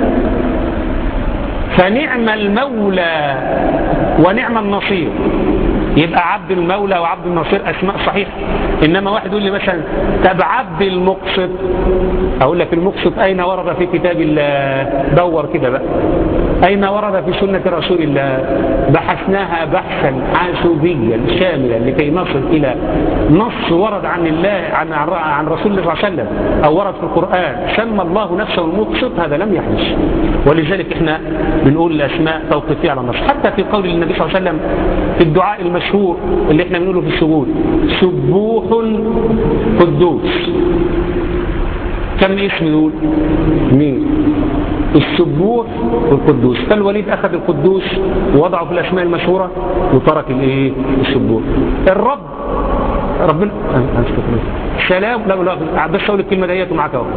فنعم المولى ونعم النصير يبقى عبد المولى وعبد النصير أسماء صحيحة إنما واحد يقول لي مثلا طب عبد المقسط أقول لك المقسط أين ورد في كتاب الله دور كده بقى أين ورد في سنة رسول الله بحثناها بحثا حاسوبيا شاملا لكي نصل إلى نص ورد عن الله عن عن رسول الله صلى الله عليه وسلم أو ورد في القرآن سمى الله نفسه المقسط هذا لم يحدث ولذلك احنا بنقول الأسماء توقيفية على النص حتى في قول النبي صلى الله عليه وسلم في الدعاء المشهور اللي احنا بنقوله في السجود سبوح قدوس كم اسم دول مين السبوح والقدوس فالوليد أخذ القدوس ووضعه في الأسماء المشهورة وترك الايه السبوح الرب ربنا سلام لا لا بس اقول الكلمه ديت ومعاك اهو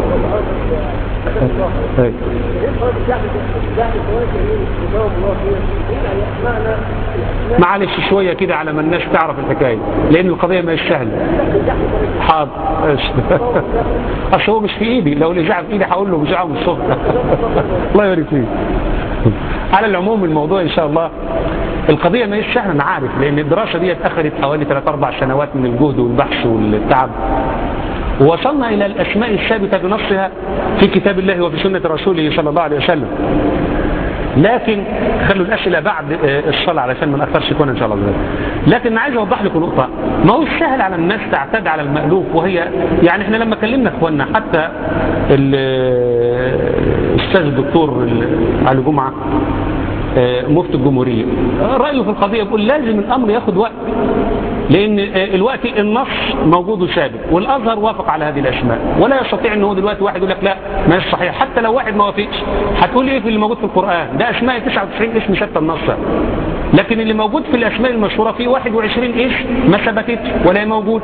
معلش شوية كده على ما الناس تعرف الحكاية لأن القضية ما سهلة حاضر أصل هو مش في إيدي لو الإذاعة في إيدي هقول له مش من الصبح الله يبارك فيك على العموم الموضوع إن شاء الله القضية ما هيش سهلة أنا عارف لأن الدراسة دي أخذت حوالي 3-4 سنوات من الجهد والبحث والتعب ووصلنا إلى الأسماء الثابتة بنصها في كتاب الله وفي سنة رسوله صلى الله عليه وسلم لكن خلوا الأسئلة بعد الصلاة علشان ما نأثرش كون إن شاء الله لكن عايز أوضح لكم نقطة ما هو سهل على الناس تعتد على المألوف وهي يعني احنا لما كلمنا اخواننا حتى الأستاذ الدكتور علي جمعة مفتي الجمهورية رأيه في القضية بيقول لازم الأمر ياخد وقت لأن الوقت النص موجود وثابت والأزهر وافق على هذه الأسماء ولا يستطيع أنه دلوقتي واحد يقول لك لا ما هي صحيح حتى لو واحد ما وافقش هتقول إيه في اللي موجود في القرآن ده أسماء 99 اسم ثابته النص لكن اللي موجود في الأسماء المشهورة فيه 21 اسم ما ثبتتش ولا موجود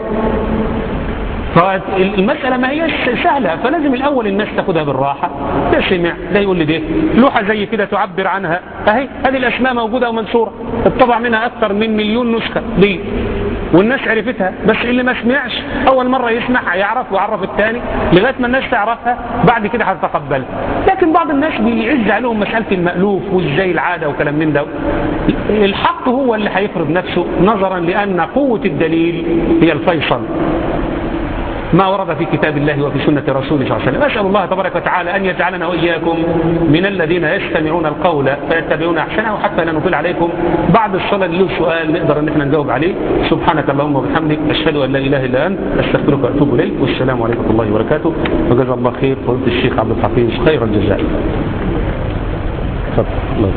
فالمسألة ما هي سهلة فلازم الأول الناس تاخدها بالراحة ده سمع ده يقول لي ده لوحة زي كده تعبر عنها أهي هذه الأسماء موجودة ومنصورة اتطبع منها أكثر من مليون نسخة دي والناس عرفتها بس اللي ما سمعش أول مرة يسمع هيعرف ويعرف الثاني لغاية ما الناس تعرفها بعد كده هتتقبلها لكن بعض الناس بيعز عليهم مسألة المألوف وازاي العادة وكلام من ده الحق هو اللي هيفرض نفسه نظرا لأن قوة الدليل هي الفيصل ما ورد في كتاب الله وفي سنة رسوله صلى الله عليه وسلم أسأل الله تبارك وتعالى أن يجعلنا وإياكم من الذين يستمعون القول فيتبعون أحسنه حتى لا نطيل عليكم بعد الصلاة له سؤال نقدر أن احنا نجاوب عليه سبحانك اللهم وبحمدك أشهد أن لا إله إلا أنت أستغفرك وأتوب إليك والسلام عليكم ورحمة الله وبركاته وجزا الله خير فضيلة الشيخ عبد الحفيظ خير الجزاء تفضل الله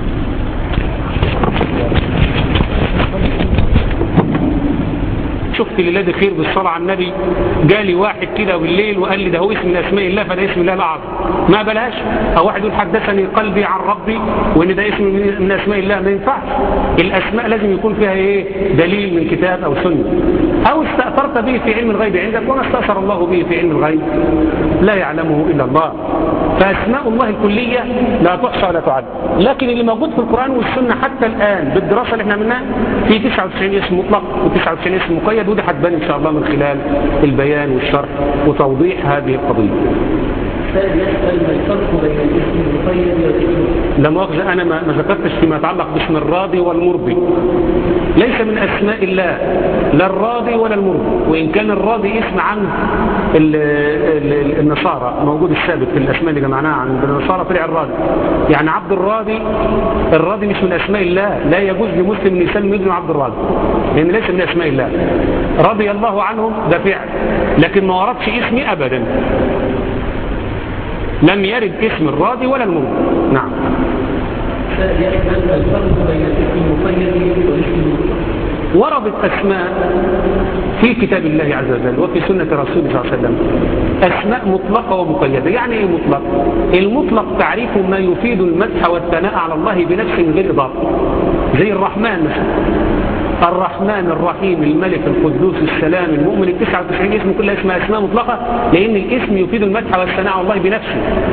شفت لله خير بالصلاة على النبي جالي واحد كده بالليل وقال لي ده هو اسم من اسماء الله فده اسم الله الاعظم ما بلاش او واحد يقول حدثني قلبي عن ربي وان ده اسم من اسماء الله ما ينفعش الاسماء لازم يكون فيها ايه دليل من كتاب او سنه او استأثرت به في علم الغيب عندك وما استأثر الله به في علم الغيب لا يعلمه الا الله فاسماء الله الكلية لا تحصى ولا تعد لكن اللي موجود في القرآن والسنة حتى الآن بالدراسة اللي احنا عملناها في 99 اسم مطلق و99 اسم مقيد ودي هتبان ان شاء الله من خلال البيان والشرح وتوضيح هذه القضية لا مؤاخذة أنا ما ذكرتش فيما يتعلق باسم الراضي والمرضي ليس من أسماء الله لا الراضي ولا المرضي وإن كان الراضي اسم عن النصارى موجود الثابت في الأسماء اللي جمعناها عن النصارى طلع الراضي يعني عبد الراضي الراضي مش من أسماء الله لا يجوز لمسلم أن يسلم ابنه عبد الراضي لأن ليس من أسماء الله رضي الله عنهم ده فعل لكن ما وردش اسمي أبدا لم يرد اسم الراضي ولا المنكر نعم وردت أسماء في كتاب الله عز وجل وفي سنة رسوله صلى الله عليه وسلم أسماء مطلقة ومقيدة يعني إيه مطلق؟ المطلق تعريف ما يفيد المدح والثناء على الله بنفس من غير إضافة زي الرحمن مثلا الرحمن الرحيم الملك القدوس السلام المؤمن التسعة وتسعين اسم كلها اسمها اسماء مطلقة لأن الاسم يفيد المدح والثناء على الله بنفسه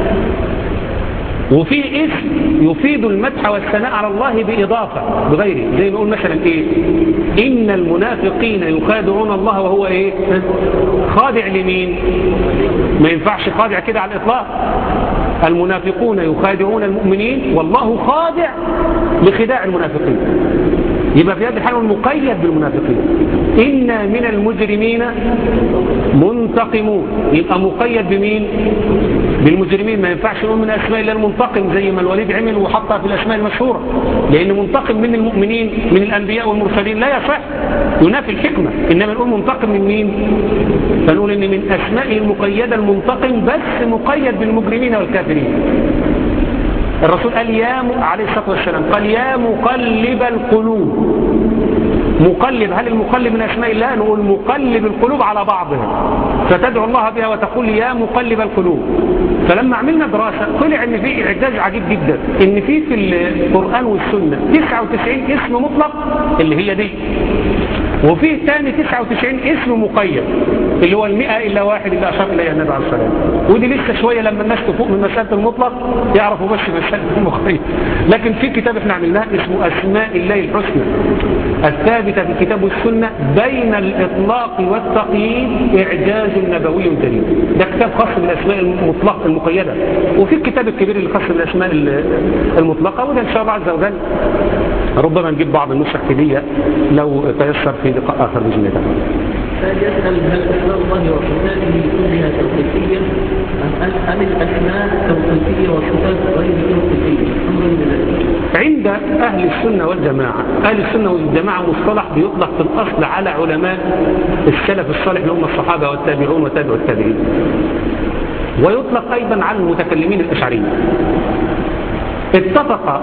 وفي اسم يفيد المدح والثناء على الله بإضافة بغيره زي نقول مثلا ايه إن المنافقين يخادعون الله وهو ايه خادع لمين ما ينفعش خادع كده على الإطلاق المنافقون يخادعون المؤمنين والله خادع لخداع المنافقين يبقى في هذه الحالة مقيد بالمنافقين إنا من المجرمين منتقمون يبقى مقيد بمين بالمجرمين ما ينفعش نقول من أسماء الله المنتقم زي ما الوليد عمل وحطها في الأسماء المشهورة لأن منتقم من المؤمنين من الأنبياء والمرسلين لا يصح ينافي الحكمة إنما نقول منتقم من مين فنقول إن من أسمائه المقيدة المنتقم بس مقيد بالمجرمين والكافرين الرسول قال يا م... عليه الصلاة والسلام قال يا مقلب القلوب مقلب هل المقلب من أسماء الله نقول مقلب القلوب على بعضها فتدعو الله بها وتقول يا مقلب القلوب فلما عملنا دراسة طلع ان في اعجاز عجيب جدا ان في في القرآن والسنة 99 اسم مطلق اللي هي دي وفيه ثاني 99 اسم مقيد اللي هو المئة إلا واحد اللي أشار إليها النبي عليه الصلاة والسلام ودي لسه شوية لما الناس تفوق من مسألة المطلق يعرفوا بس مسألة المقيد لكن في كتاب احنا عملناه اسمه أسماء الله الحسنى الثابتة في الكتاب والسنة بين الإطلاق والتقييد إعجاز نبوي جديد ده كتاب خاص بالأسماء المطلق المقيدة وفي الكتاب الكبير اللي خاص بالأسماء المطلقة وده إن شاء الله عز وجل ربما نجيب بعض النسخ هدية لو تيسر في لقاء آخر بإذن الله فيسأل هل أسماء الله وصفاته كلها توقيفية أم أم الأسماء توقيفية والصفات غير توقيفية أمر ذلك عند أهل السنة والجماعة أهل السنة والجماعة مصطلح بيطلق في الأصل على علماء السلف الصالح اللي هم الصحابة والتابعون وتابع التابعين ويطلق أيضا على المتكلمين الأشعريين اتفق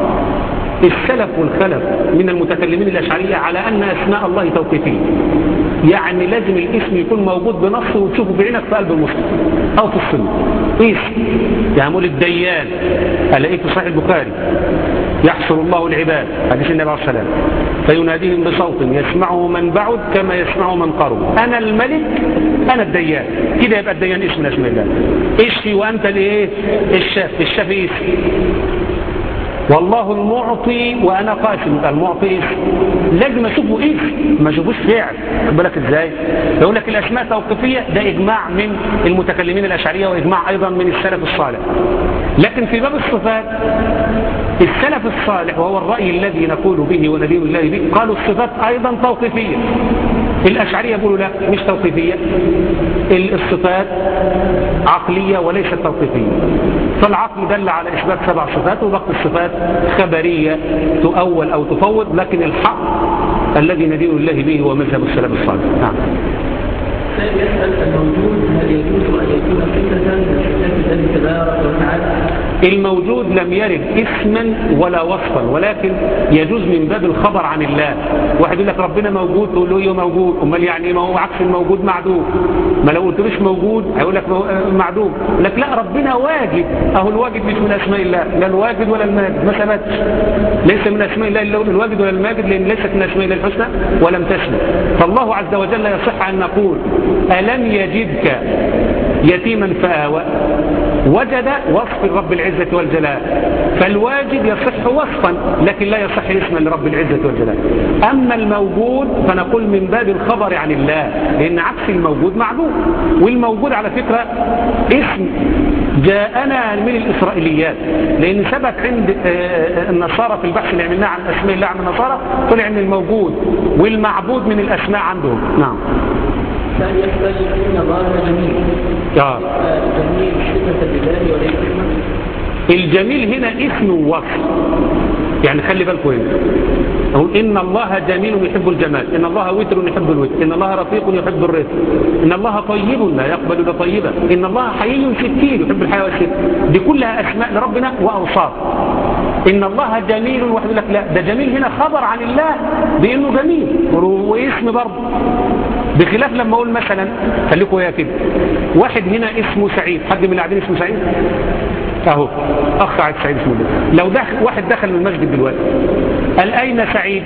السلف والخلف من المتكلمين الأشعرية على أن أسماء الله توقيفية يعني لازم الاسم يكون موجود بنصه وتشوفه بعينك في قلب المسلم أو في السنة اسم يعمل الديان ألاقيه في صحيح البخاري يحشر الله العباد حديث النبي عليه السلام فيناديهم بصوت يسمعه من بعد كما يسمعه من قرب أنا الملك أنا الديان كده يبقى الديان اسم من اسم الله اشفي وأنت الايه الشاف الشافي اسم والله المعطي وانا قاسم المعطي لازم اشوفه ايه ما اشوفوش فعل خد بالك ازاي يقول لك الاسماء توقيفيه ده اجماع من المتكلمين الاشعريه واجماع ايضا من السلف الصالح لكن في باب الصفات السلف الصالح وهو الراي الذي نقول به وندين الله به قالوا الصفات ايضا توقيفيه الاشعريه يقولوا لا مش توقيفيه الصفات عقليه وليست توقيفيه فالعقل دل على اثبات سبع صفات وباقي الصفات خبرية تؤول أو تفوض لكن الحق الذي ندين الله به هو مذهب السلف الصالح نعم يسأل الموجود هل يجوز أن يكون صفة من صفات الله تبارك وتعالى الموجود لم يرد اسما ولا وصفا ولكن يجوز من باب الخبر عن الله واحد يقول لك ربنا موجود تقول له ايه موجود امال يعني ما هو عكس الموجود معدوم ما لو قلتلوش موجود هيقول لك معدوم لك لا ربنا واجد اهو الواجد مش من اسماء الله لا الواجد ولا الماجد ما ثبتش ليس من اسماء الله الا الواجد ولا الماجد لان ليست من اسماء الله الحسنى ولم تثبت فالله عز وجل يصح ان نقول الم يجدك يتيما فآوى وجد وصف الرب العزة والجلال فالواجد يصح وصفا لكن لا يصح اسما لرب العزة والجلال أما الموجود فنقول من باب الخبر عن الله لأن عكس الموجود معدوم والموجود على فكرة اسم جاءنا من الإسرائيليات لأن ثبت عند النصارى في البحث اللي عملناه عن أسماء الله عن النصارى طلع أن الموجود والمعبود من الأسماء عندهم نعم كان يحتاج ان الله جميل آه. جميل صفة لله وليس اسما الجميل هنا اسم ووصف يعني خلي بالكم هنا أقول إن الله جميل يحب الجمال إن الله وتر يحب الوتر إن الله رفيق يحب الرفق إن الله طيب لا يقبل إلا طيبا إن الله حيي ستير يحب الحياة والستر دي كلها أسماء لربنا وأوصاف إن الله جميل واحد يقول لك لا ده جميل هنا خبر عن الله بأنه جميل واسم برضه بخلاف لما أقول مثلا خليكم يا كده واحد هنا اسمه سعيد حد من اللي قاعدين اسمه سعيد اهو اخ عيد سعيد اسمه ده لو دخل واحد دخل من المسجد دلوقتي قال اين سعيد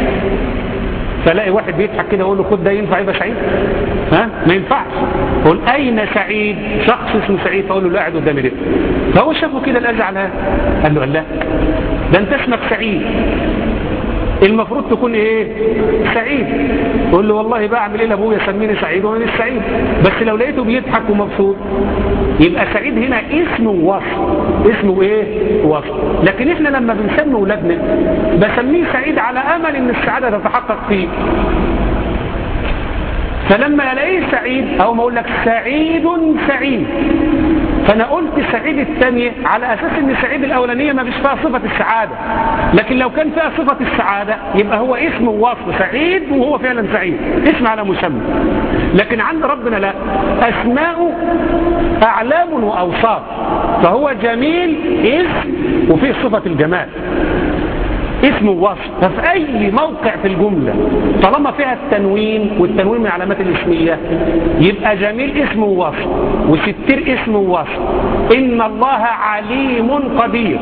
فلاقي واحد بيضحك كده يقول له خد ده ينفع يبقى سعيد ها ما ينفعش قول اين سعيد شخص اسمه سعيد فاقول له لا قاعد قدامي ده فهو شافه كده الازعل على قال له قال لا ده انت اسمك سعيد المفروض تكون ايه سعيد قول له والله بقى اعمل ايه لابويا سميني سعيد وانا مش سعيد بس لو لقيته بيضحك ومبسوط يبقى سعيد هنا اسمه وصف اسمه ايه وصف لكن احنا لما بنسمي اولادنا بسميه سعيد على امل ان السعاده تتحقق فيه فلما الاقيه سعيد او ما اقول لك سعيد سعيد فانا قلت سعيد الثانية على اساس ان سعيد الاولانية ما فيش فيها صفة السعادة لكن لو كان فيها صفة السعادة يبقى هو اسم ووصف سعيد وهو فعلا سعيد اسم على مسمى لكن عند ربنا لا اسماء اعلام واوصاف فهو جميل اسم وفيه صفة الجمال اسم وصف ففي أي موقع في الجملة طالما فيها التنوين والتنوين من علامات الاسمية يبقى جميل اسم وصف وستير اسم وصف إن الله عليم قدير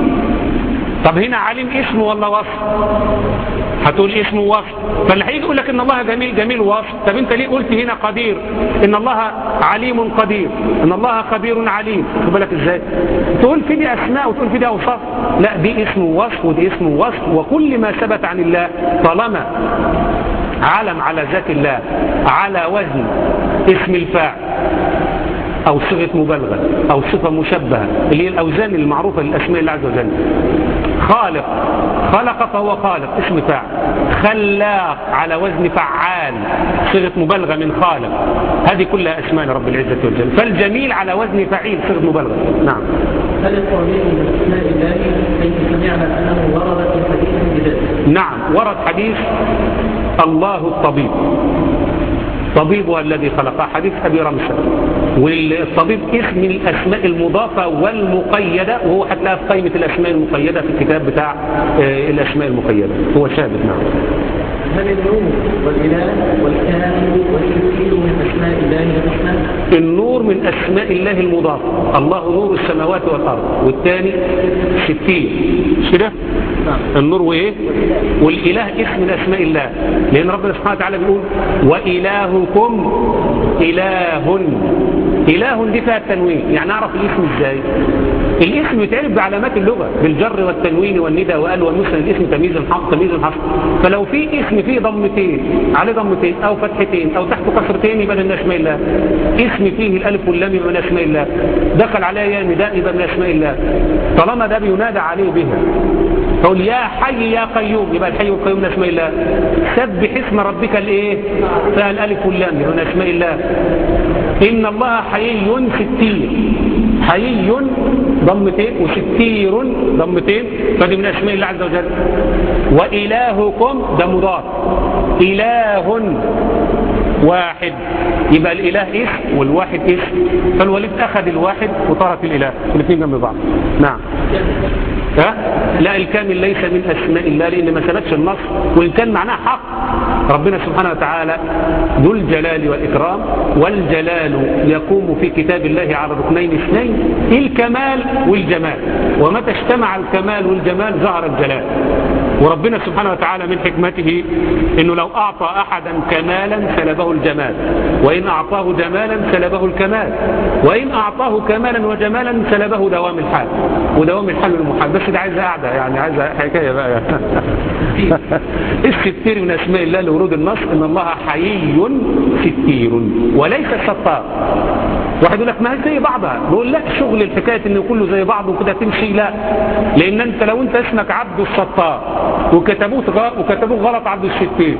طب هنا عليم اسم ولا وصف هتقول اسم وصف فاللي هيجي يقول لك ان الله جميل جميل وصف طب انت ليه قلت هنا قدير ان الله عليم قدير ان الله خبير عليم خد بالك ازاي تقول في دي اسماء وتقول في دي اوصاف لا دي اسم وصف ودي اسم وصف وكل ما ثبت عن الله طالما علم على ذات الله على وزن اسم الفاعل أو صيغة مبالغة أو صفة مشبهة اللي هي الأوزان المعروفة للأسماء الله عز وجل خالق خلق فهو خالق اسم فاعل خلاق على وزن فعال صيغة مبالغة من خالق هذه كلها أسماء لرب العزة والجل فالجميل على وزن فعيل صيغة مبالغة نعم هل الطبيعي من اسماء الله حيث سمعنا انه ورد في حديث بذاته نعم ورد حديث الله الطبيب طبيبها الذي خلقه حديث أبي رمسة والطبيب اسم الأسماء المضافة والمقيدة وهو هتلاقيها في قائمة الأسماء المقيدة في الكتاب بتاع آه، الأسماء المقيدة هو ثابت نعم هل النور والاله والكامل والتنزيل من اسماء الله الحسنى النور من أسماء الله المضافة الله نور السماوات والأرض والثاني ستين مش كده النور وإيه والإله اسم من أسماء الله لأن ربنا سبحانه وتعالى بيقول وإلهكم إله إله دي فيها التنوين يعني أعرف الاسم إزاي الاسم يتعرف بعلامات اللغة بالجر والتنوين والندى وقال ومثل الاسم تمييز الحق تمييز الحق فلو في اسم فيه ضمتين عليه ضمتين أو فتحتين أو تحته كسرتين يبقى من أسماء الله اسم فيه الألف واللام يبقى من أسماء الله دخل عليه يا نداء يبقى من أسماء الله طالما ده بينادى عليه بها قول يا حي يا قيوم يبقى الحي والقيوم من أسماء الله سبح اسم ربك الايه فيها الألف واللام يبقى من أسماء الله إن الله حيي ستير حيي ضمتين وستير ضمتين فدي من أسماء الله عز وجل وإلهكم ده مضاف إله واحد يبقى الإله اسم والواحد اسم فالوليد أخذ الواحد وترك الإله الاثنين جنب بعض نعم ها؟ لا الكامل ليس من أسماء الله لأن ما ثبتش النص وإن كان معناه حق ربنا سبحانه وتعالى ذو الجلال والإكرام والجلال يقوم في كتاب الله على ركنين اثنين الكمال والجمال ومتى اجتمع الكمال والجمال ظهر الجلال وربنا سبحانه وتعالى من حكمته انه لو اعطى احدا كمالا سلبه الجمال وان اعطاه جمالا سلبه الكمال وان اعطاه كمالا وجمالا سلبه دوام الحال ودوام الحال المحال بس ده عايز قاعده يعني عايز حكايه بقى الستير من اسماء الله لورود النص ان الله حيي ستير وليس ستار واحد يقول لك ما هي زي بعضها نقول لا شغل الحكايه انه كله زي بعضه وكده تمشي لا لان انت لو انت اسمك عبد الستار وكتبوه غ- وكتبوه غلط عبد الستير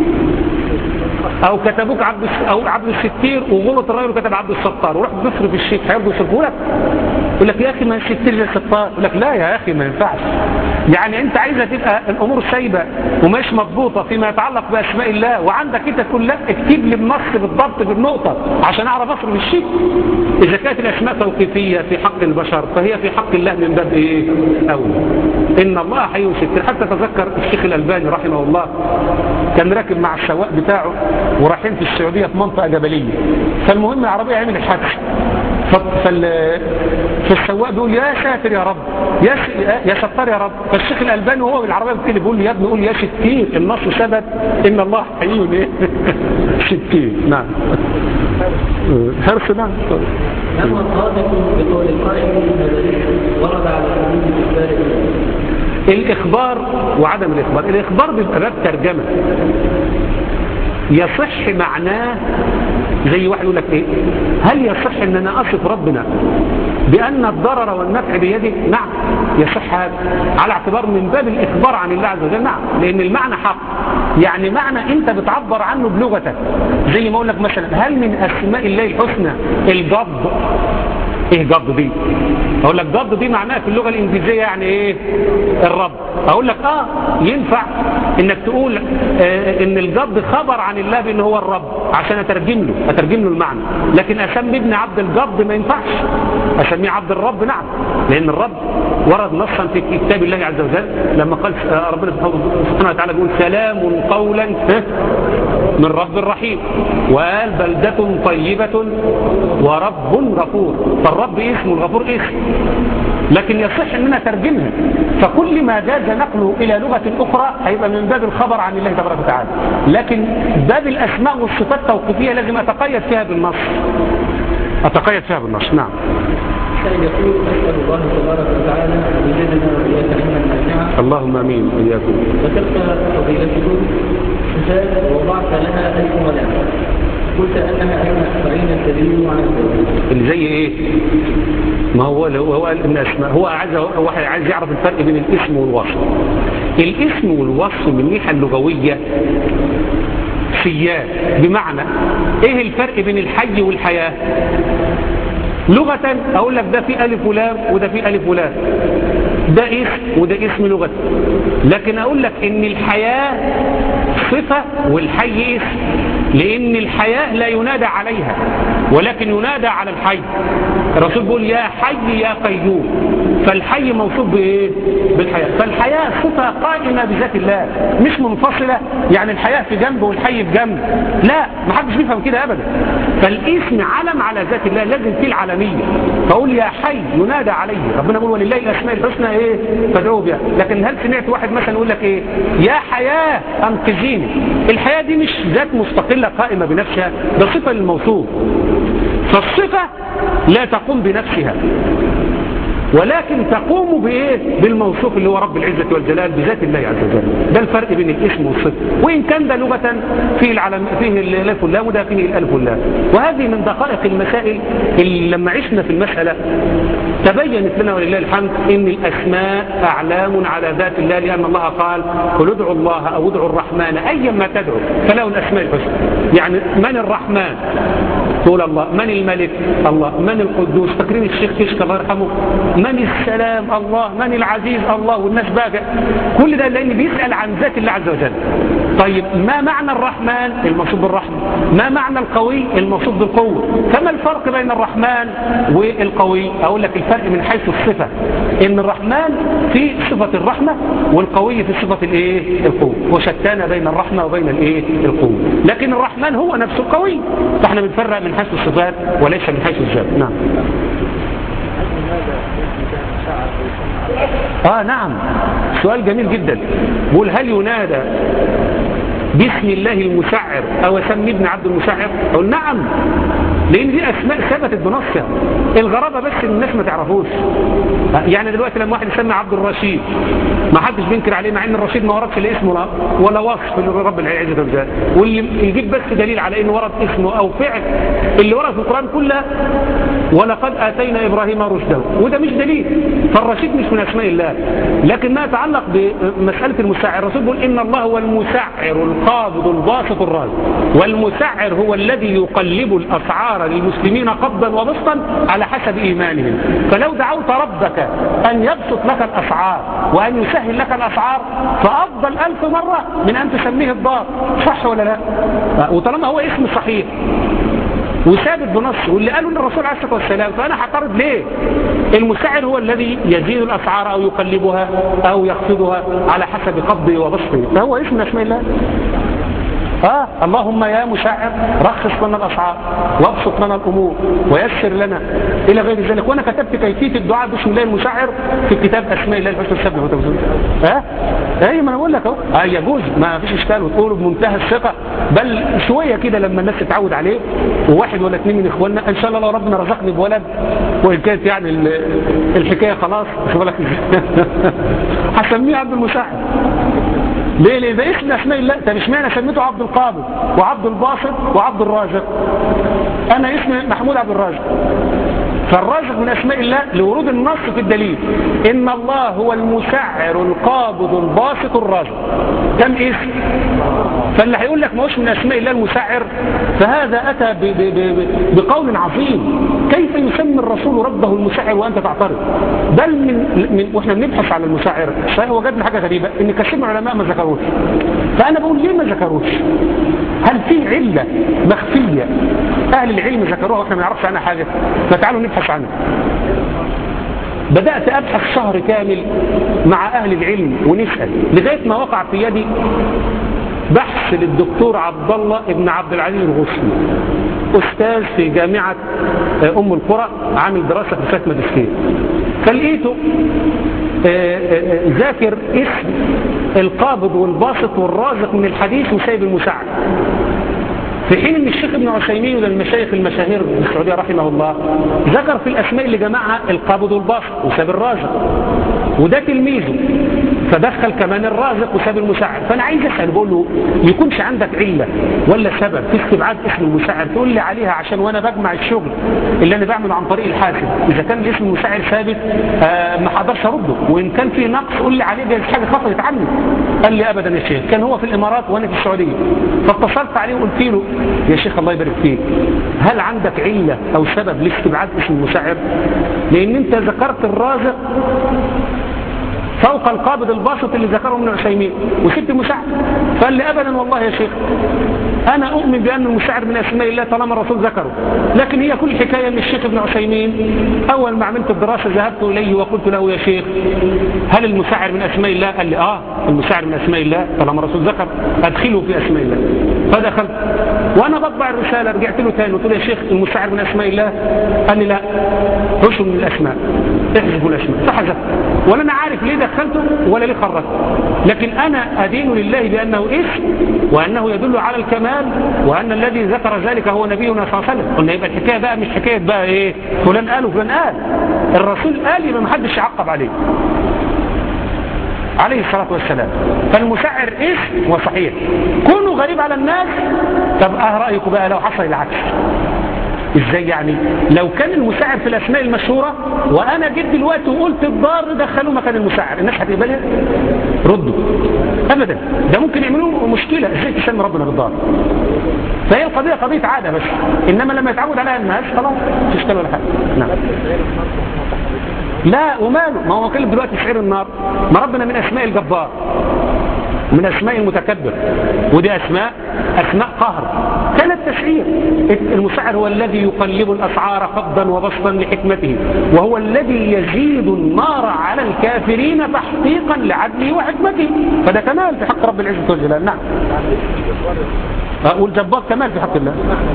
او كتبوك عبد الس- او عبد الستير وغلط الراجل وكتب عبد الستار ورحت تصرف الشيك هيرضوا يصرفوا لك يقول لك يا اخي ما الستير زي الستار يقول لك لا يا اخي ما ينفعش يعني انت عايزه تبقى الامور سايبه ومش مضبوطه فيما يتعلق باسماء الله وعندك انت تقول لا اكتب لي النص بالضبط بالنقطه عشان اعرف اصرف الشيك اذا كانت الاسماء توقيفيه في حق البشر فهي في حق الله من باب ايه اولى ان الله حي ستير حتى تذكر الشيخ الالباني رحمه الله كان راكب مع السواق بتاعه ورايحين في السعوديه في منطقه جبليه فالمهم العربيه عملت حادثه ف- فال- فالسواق بيقول يا ساتر يا رب يا س- يا ستار يا رب فالشيخ الالباني وهو بالعربيه بتقلب بيقول لي يا ابني قول يا ستير النص ثبت ان الله حي ايه ستير نعم حرص نعم هو صادق بقول القائل هذا ورد على حديث الإخبار الإخبار وعدم الإخبار الإخبار بيبقى باب ترجمة يصح معناه زي واحد يقول لك ايه هل يصح ان انا اصف ربنا بان الضرر والنفع بيده نعم يصح هذا على اعتبار من باب الاخبار عن الله عز وجل نعم لان المعنى حق يعني معنى انت بتعبر عنه بلغتك زي ما اقول لك مثلا هل من اسماء الله الحسنى الجض ايه جض دي اقول لك جض دي معناها في اللغه الانجليزيه يعني ايه الرب اقول لك اه ينفع انك تقول آه ان الجض خبر عن الله بان هو الرب عشان اترجم له اترجم له المعنى لكن اسمي ابن عبد الجض ما ينفعش اسميه عبد الرب نعم لان الرب ورد نصا في كتاب الله عز وجل لما قال ربنا سبحانه وتعالى يقول سلام قولا من رب رحيم وقال بلدة طيبة ورب غفور فالرب اسم والغفور اسم لكن يصح اننا ترجمها فكل ما جاز نقله الى لغة اخرى هيبقى من باب الخبر عن الله تبارك وتعالى لكن باب الاسماء والصفات التوقيفية لازم اتقيد فيها بالنص اتقيد فيها بالنص نعم كان يقول أسأل الله تبارك وتعالى أن يجدنا وإياك علما نافعا اللهم امين واياكم ذكرت فضيلته صفات ووضعت لها ألف ولام قلت أنها أسماء فعين الدليل على الدليل اللي زي ايه ما هو لو هو قال ان اسماء هو عايز هو عايز يعرف الفرق بين الاسم والوصف الاسم والوصف من الناحيه اللغويه سيان بمعنى ايه الفرق بين الحي والحياه لغة اقول لك ده في الف ولام وده في الف ولام ده اسم وده اسم لغة لكن اقول لك ان الحياة صفة والحي اسم لان الحياة لا ينادى عليها ولكن ينادى على الحي الرسول بيقول يا حي يا قيوم فالحي موصوف بايه بالحياة فالحياة صفة قائمة بذات الله مش منفصلة يعني الحياة في جنب والحي في جنب لا ما حدش بيفهم كده ابدا فالاسم علم على ذات الله لازم فيه العالمية فاقول يا حي ينادى عليه ربنا بيقول ولله الاسماء الحسنى ايه فادعوه بها لكن هل سمعت واحد مثلا يقول لك ايه يا حياة انقذيني الحياة دي مش ذات مستقلة قائمة بنفسها ده صفة للموصوف فالصفة لا تقوم بنفسها ولكن تقوم بايه بالموصوف اللي هو رب العزة والجلال بذات الله عز وجل ده الفرق بين الاسم والصفة وإن كان ده لغة فيه العلم فيه الالف واللام وده فيه الالف واللام وهذه من دقائق المسائل اللي لما عشنا في المسألة تبينت لنا ولله الحمد ان الاسماء اعلام على ذات الله لان الله قال قل ادعوا الله او ادعوا الرحمن ايا ما تدعو فله الاسماء الحسنى يعني من الرحمن تقول الله من الملك الله من القدوس فاكرين الشيخ كشك الله يرحمه من السلام الله من العزيز الله والناس بقى كل ده لان بيسأل عن ذات الله عز وجل طيب ما معنى الرحمن الموصوف بالرحمة ما معنى القوي الموصوف بالقوة فما الفرق بين الرحمن والقوي اقول لك الفرق من حيث الصفة ان الرحمن في صفة الرحمة والقوي في صفة الايه القوة وشتان بين الرحمة وبين الايه القوة لكن الرحمن هو نفسه القوي فاحنا بنفرق من حيث الصفات وليس من حيث الذات نعم اه نعم سؤال جميل جدا بقول هل ينادى باسم الله المسعر او اسمي ابن عبد المسعر اقول نعم لان دي اسماء ثبتت بنصها الغرابة بس الناس ما تعرفوش يعني دلوقتي لما واحد يسمي عبد الرشيد ما حدش بينكر عليه مع ان الرشيد ما وردش لا اسمه ولا, ولا وصف لرب العزة والجلال واللي يجيب بس دليل على انه ورد اسمه او فعل اللي ورد في القرآن كله ولقد اتينا ابراهيم رشده وده مش دليل فالرشيد مش من اسماء الله لكن ما يتعلق بمسألة المسعر الرسول بيقول ان الله هو المسعر القابض الباسط الرازق والمسعر هو الذي يقلب الاسعار للمسلمين قبضا وبسطا على حسب إيمانهم فلو دعوت ربك أن يبسط لك الأسعار وأن يسهل لك الأسعار فأفضل ألف مرة من أن تسميه الضار صح ولا لا وطالما هو اسم صحيح وثابت بنص واللي قالوا للرسول عليه الصلاة والسلام فأنا هعترض ليه المسعر هو الذي يزيد الأسعار أو يقلبها أو يخفضها على حسب قبضه وبسطه فهو اسم اسم الله آه اللهم يا مسعر رخص لنا الأسعار وابسط لنا الأمور ويسر لنا إلى غير ذلك وأنا كتبت كيفية الدعاء باسم الله المسعر في كتاب أسماء الله الحسنى السبع وتوزيل ها آه؟ أي ما أنا بقول لك أهو آه يجوز ما فيش إشكال وتقوله بمنتهى الثقة بل شوية كده لما الناس تتعود عليه وواحد ولا اثنين من إخواننا إن شاء الله لو ربنا رزقني بولد وإن كانت يعني الحكاية خلاص خد بالك هسميه عبد المساعد ليه ليه ده اسم اسماء الله طب اشمعنى سميته عبد القابض وعبد الباسط وعبد الرازق انا اسمي محمود عبد الرازق فالرازق من اسماء الله لورود النص في الدليل ان الله هو المسعر القابض الباسط الرازق كم اسم فاللي هيقول لك ما هوش من اسماء الله المسعر فهذا اتى ب ب ب بقول عظيم كيف يسمي الرسول ربه المسعر وانت تعترض بل من, من واحنا بنبحث على المسعر وجدنا حاجه غريبه ان كثير من العلماء ما ذكروش فانا بقول ليه ما ذكروش هل في عله مخفيه اهل العلم ذكروها واحنا ما نعرفش عنها حاجه فتعالوا نبحث عنها بدأت أبحث شهر كامل مع أهل العلم ونسأل لغاية ما وقع في يدي بحث للدكتور عبد الله ابن عبد العزيز الغصني أستاذ في جامعة أم القرى عامل دراسة في فات ماجستير فلقيته ذاكر اسم القابض والباسط والرازق من الحديث وسايب المساعد في حين ان الشيخ ابن عثيمين وده المشايخ المشاهير في السعوديه رحمه الله ذكر في الاسماء اللي جمعها القابض والباسط وساب الرازق وده تلميذه فدخل كمان الرازق وساب المساعد فانا عايز اسال بقول له يكونش عندك عله ولا سبب في استبعاد اسم المساعد تقول لي عليها عشان وانا بجمع الشغل اللي انا بعمله عن طريق الحاسب اذا كان الاسم المساعد ثابت آه ما حضرش ارده وان كان في نقص قول لي عليه جايز حاجه خطرت عني قال لي ابدا يا شيخ كان هو في الامارات وانا في السعوديه فاتصلت عليه وقلت له يا شيخ الله يبارك فيك هل عندك علة أو سبب لاستبعاد اسم المساعد لأن أنت ذكرت الرازق فوق القابض الباسط اللي ذكره ابن عثيمين وسبت المساعد فقال لي أبدا والله يا شيخ أنا أؤمن بأن المساعد من أسماء الله طالما الرسول ذكره لكن هي كل حكاية من الشيخ ابن عثيمين أول ما عملت الدراسة ذهبت إليه وقلت له يا شيخ هل المساعد من أسماء الله قال لي آه المساعد من أسماء الله طالما الرسول ذكر أدخله في أسماء الله فدخلت وأنا بطبع الرسالة رجعت له تاني قلت له يا شيخ المساعد من أسماء الله قال لي لا عشر من الأسماء احذفوا الأسماء فحذفت ولا أنا عارف ليه دخلته ولا ليه خرجته لكن أنا أدين لله بأنه اسم وأنه يدل على الكمال وأن الذي ذكر ذلك هو نبينا صلى الله عليه وسلم قلنا يبقى الحكاية بقى مش حكاية بقى إيه فلان قال وفلان قال الرسول قال يبقى محدش يعقب عليه عليه الصلاة والسلام فالمسعر اسم وصحيح كونه غريب على الناس طب اه رأيكم بقى لو حصل العكس ازاي يعني لو كان المساعد في الاسماء المشهورة وانا جيت دلوقتي وقلت الضار دخلوه مكان المساعد الناس هتقبلها ردوا ابدا ده ممكن يعملوا مشكلة ازاي تسمي ربنا بالضار فهي القضية قضية عادة بس انما لما يتعود عليها الناس خلاص مش اشكال ولا حاجة نعم لا وماله ما هو كلم دلوقتي سعير النار ما ربنا من اسماء الجبار من اسماء المتكبر ودي اسماء اسماء قهر كان التسعير المسعر هو الذي يقلب الاسعار خفضا وبسطا لحكمته وهو الذي يزيد النار على الكافرين تحقيقا لعدله وحكمته فده كمال في حق رب العزه والجلال نعم والجبار كمال في حق الله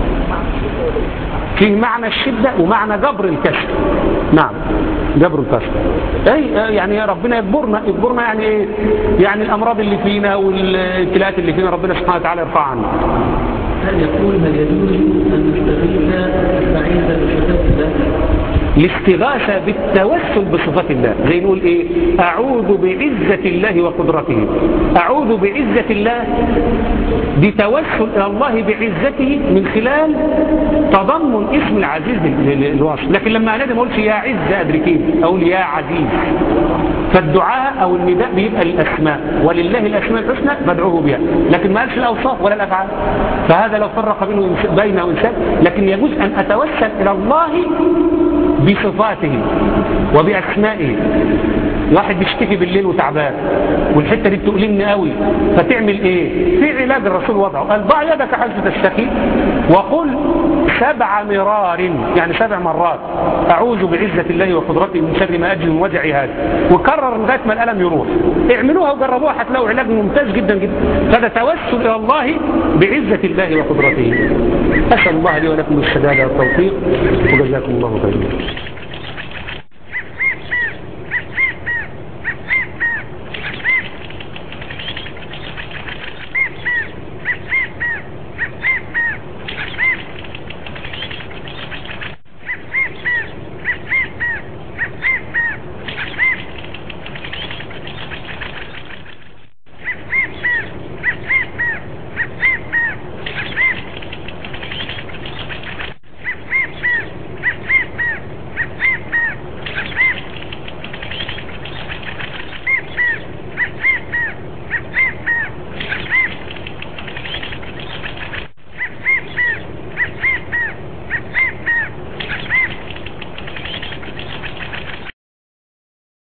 فيه معنى الشدة ومعنى جبر الكسر نعم جبر الكسر اي يعني ربنا يجبرنا يجبرنا يعني ايه يعني الامراض اللي فينا والابتلاءات اللي فينا ربنا سبحانه وتعالى يرفعها عنا هل يقول هل يجوز ان نستغيث نستعيذ بصفات الله الاستغاثة بالتوسل بصفات الله زي نقول ايه اعوذ بعزة الله وقدرته اعوذ بعزة الله بتوسل الى الله بعزته من خلال تضمن اسم العزيز للوصف لكن لما انادي ما اقولش يا عز ادركين اقول يا عزيز فالدعاء او النداء بيبقى الاسماء ولله الاسماء الحسنى فادعوه بها لكن ما قالش الاوصاف ولا الافعال فهذا لو فرق بينه بينه وانسان لكن يجوز ان اتوسل الى الله بصفاته وبأسمائه واحد بيشتكي بالليل وتعبان والحتة دي بتؤلمني قوي فتعمل ايه في علاج الرسول وضعه قال ضع يدك حيث تشتكي وقل سبع مرار يعني سبع مرات اعوذ بعزة الله وقدرته من شر ما اجل من وجعي هذا وكرر لغايه ما الالم يروح اعملوها وجربوها هتلاقوا علاج ممتاز جدا جدا فده توسل الى الله بعزة الله وقدرته اسال الله لي ولكم السداد والتوفيق وجزاكم الله خيرا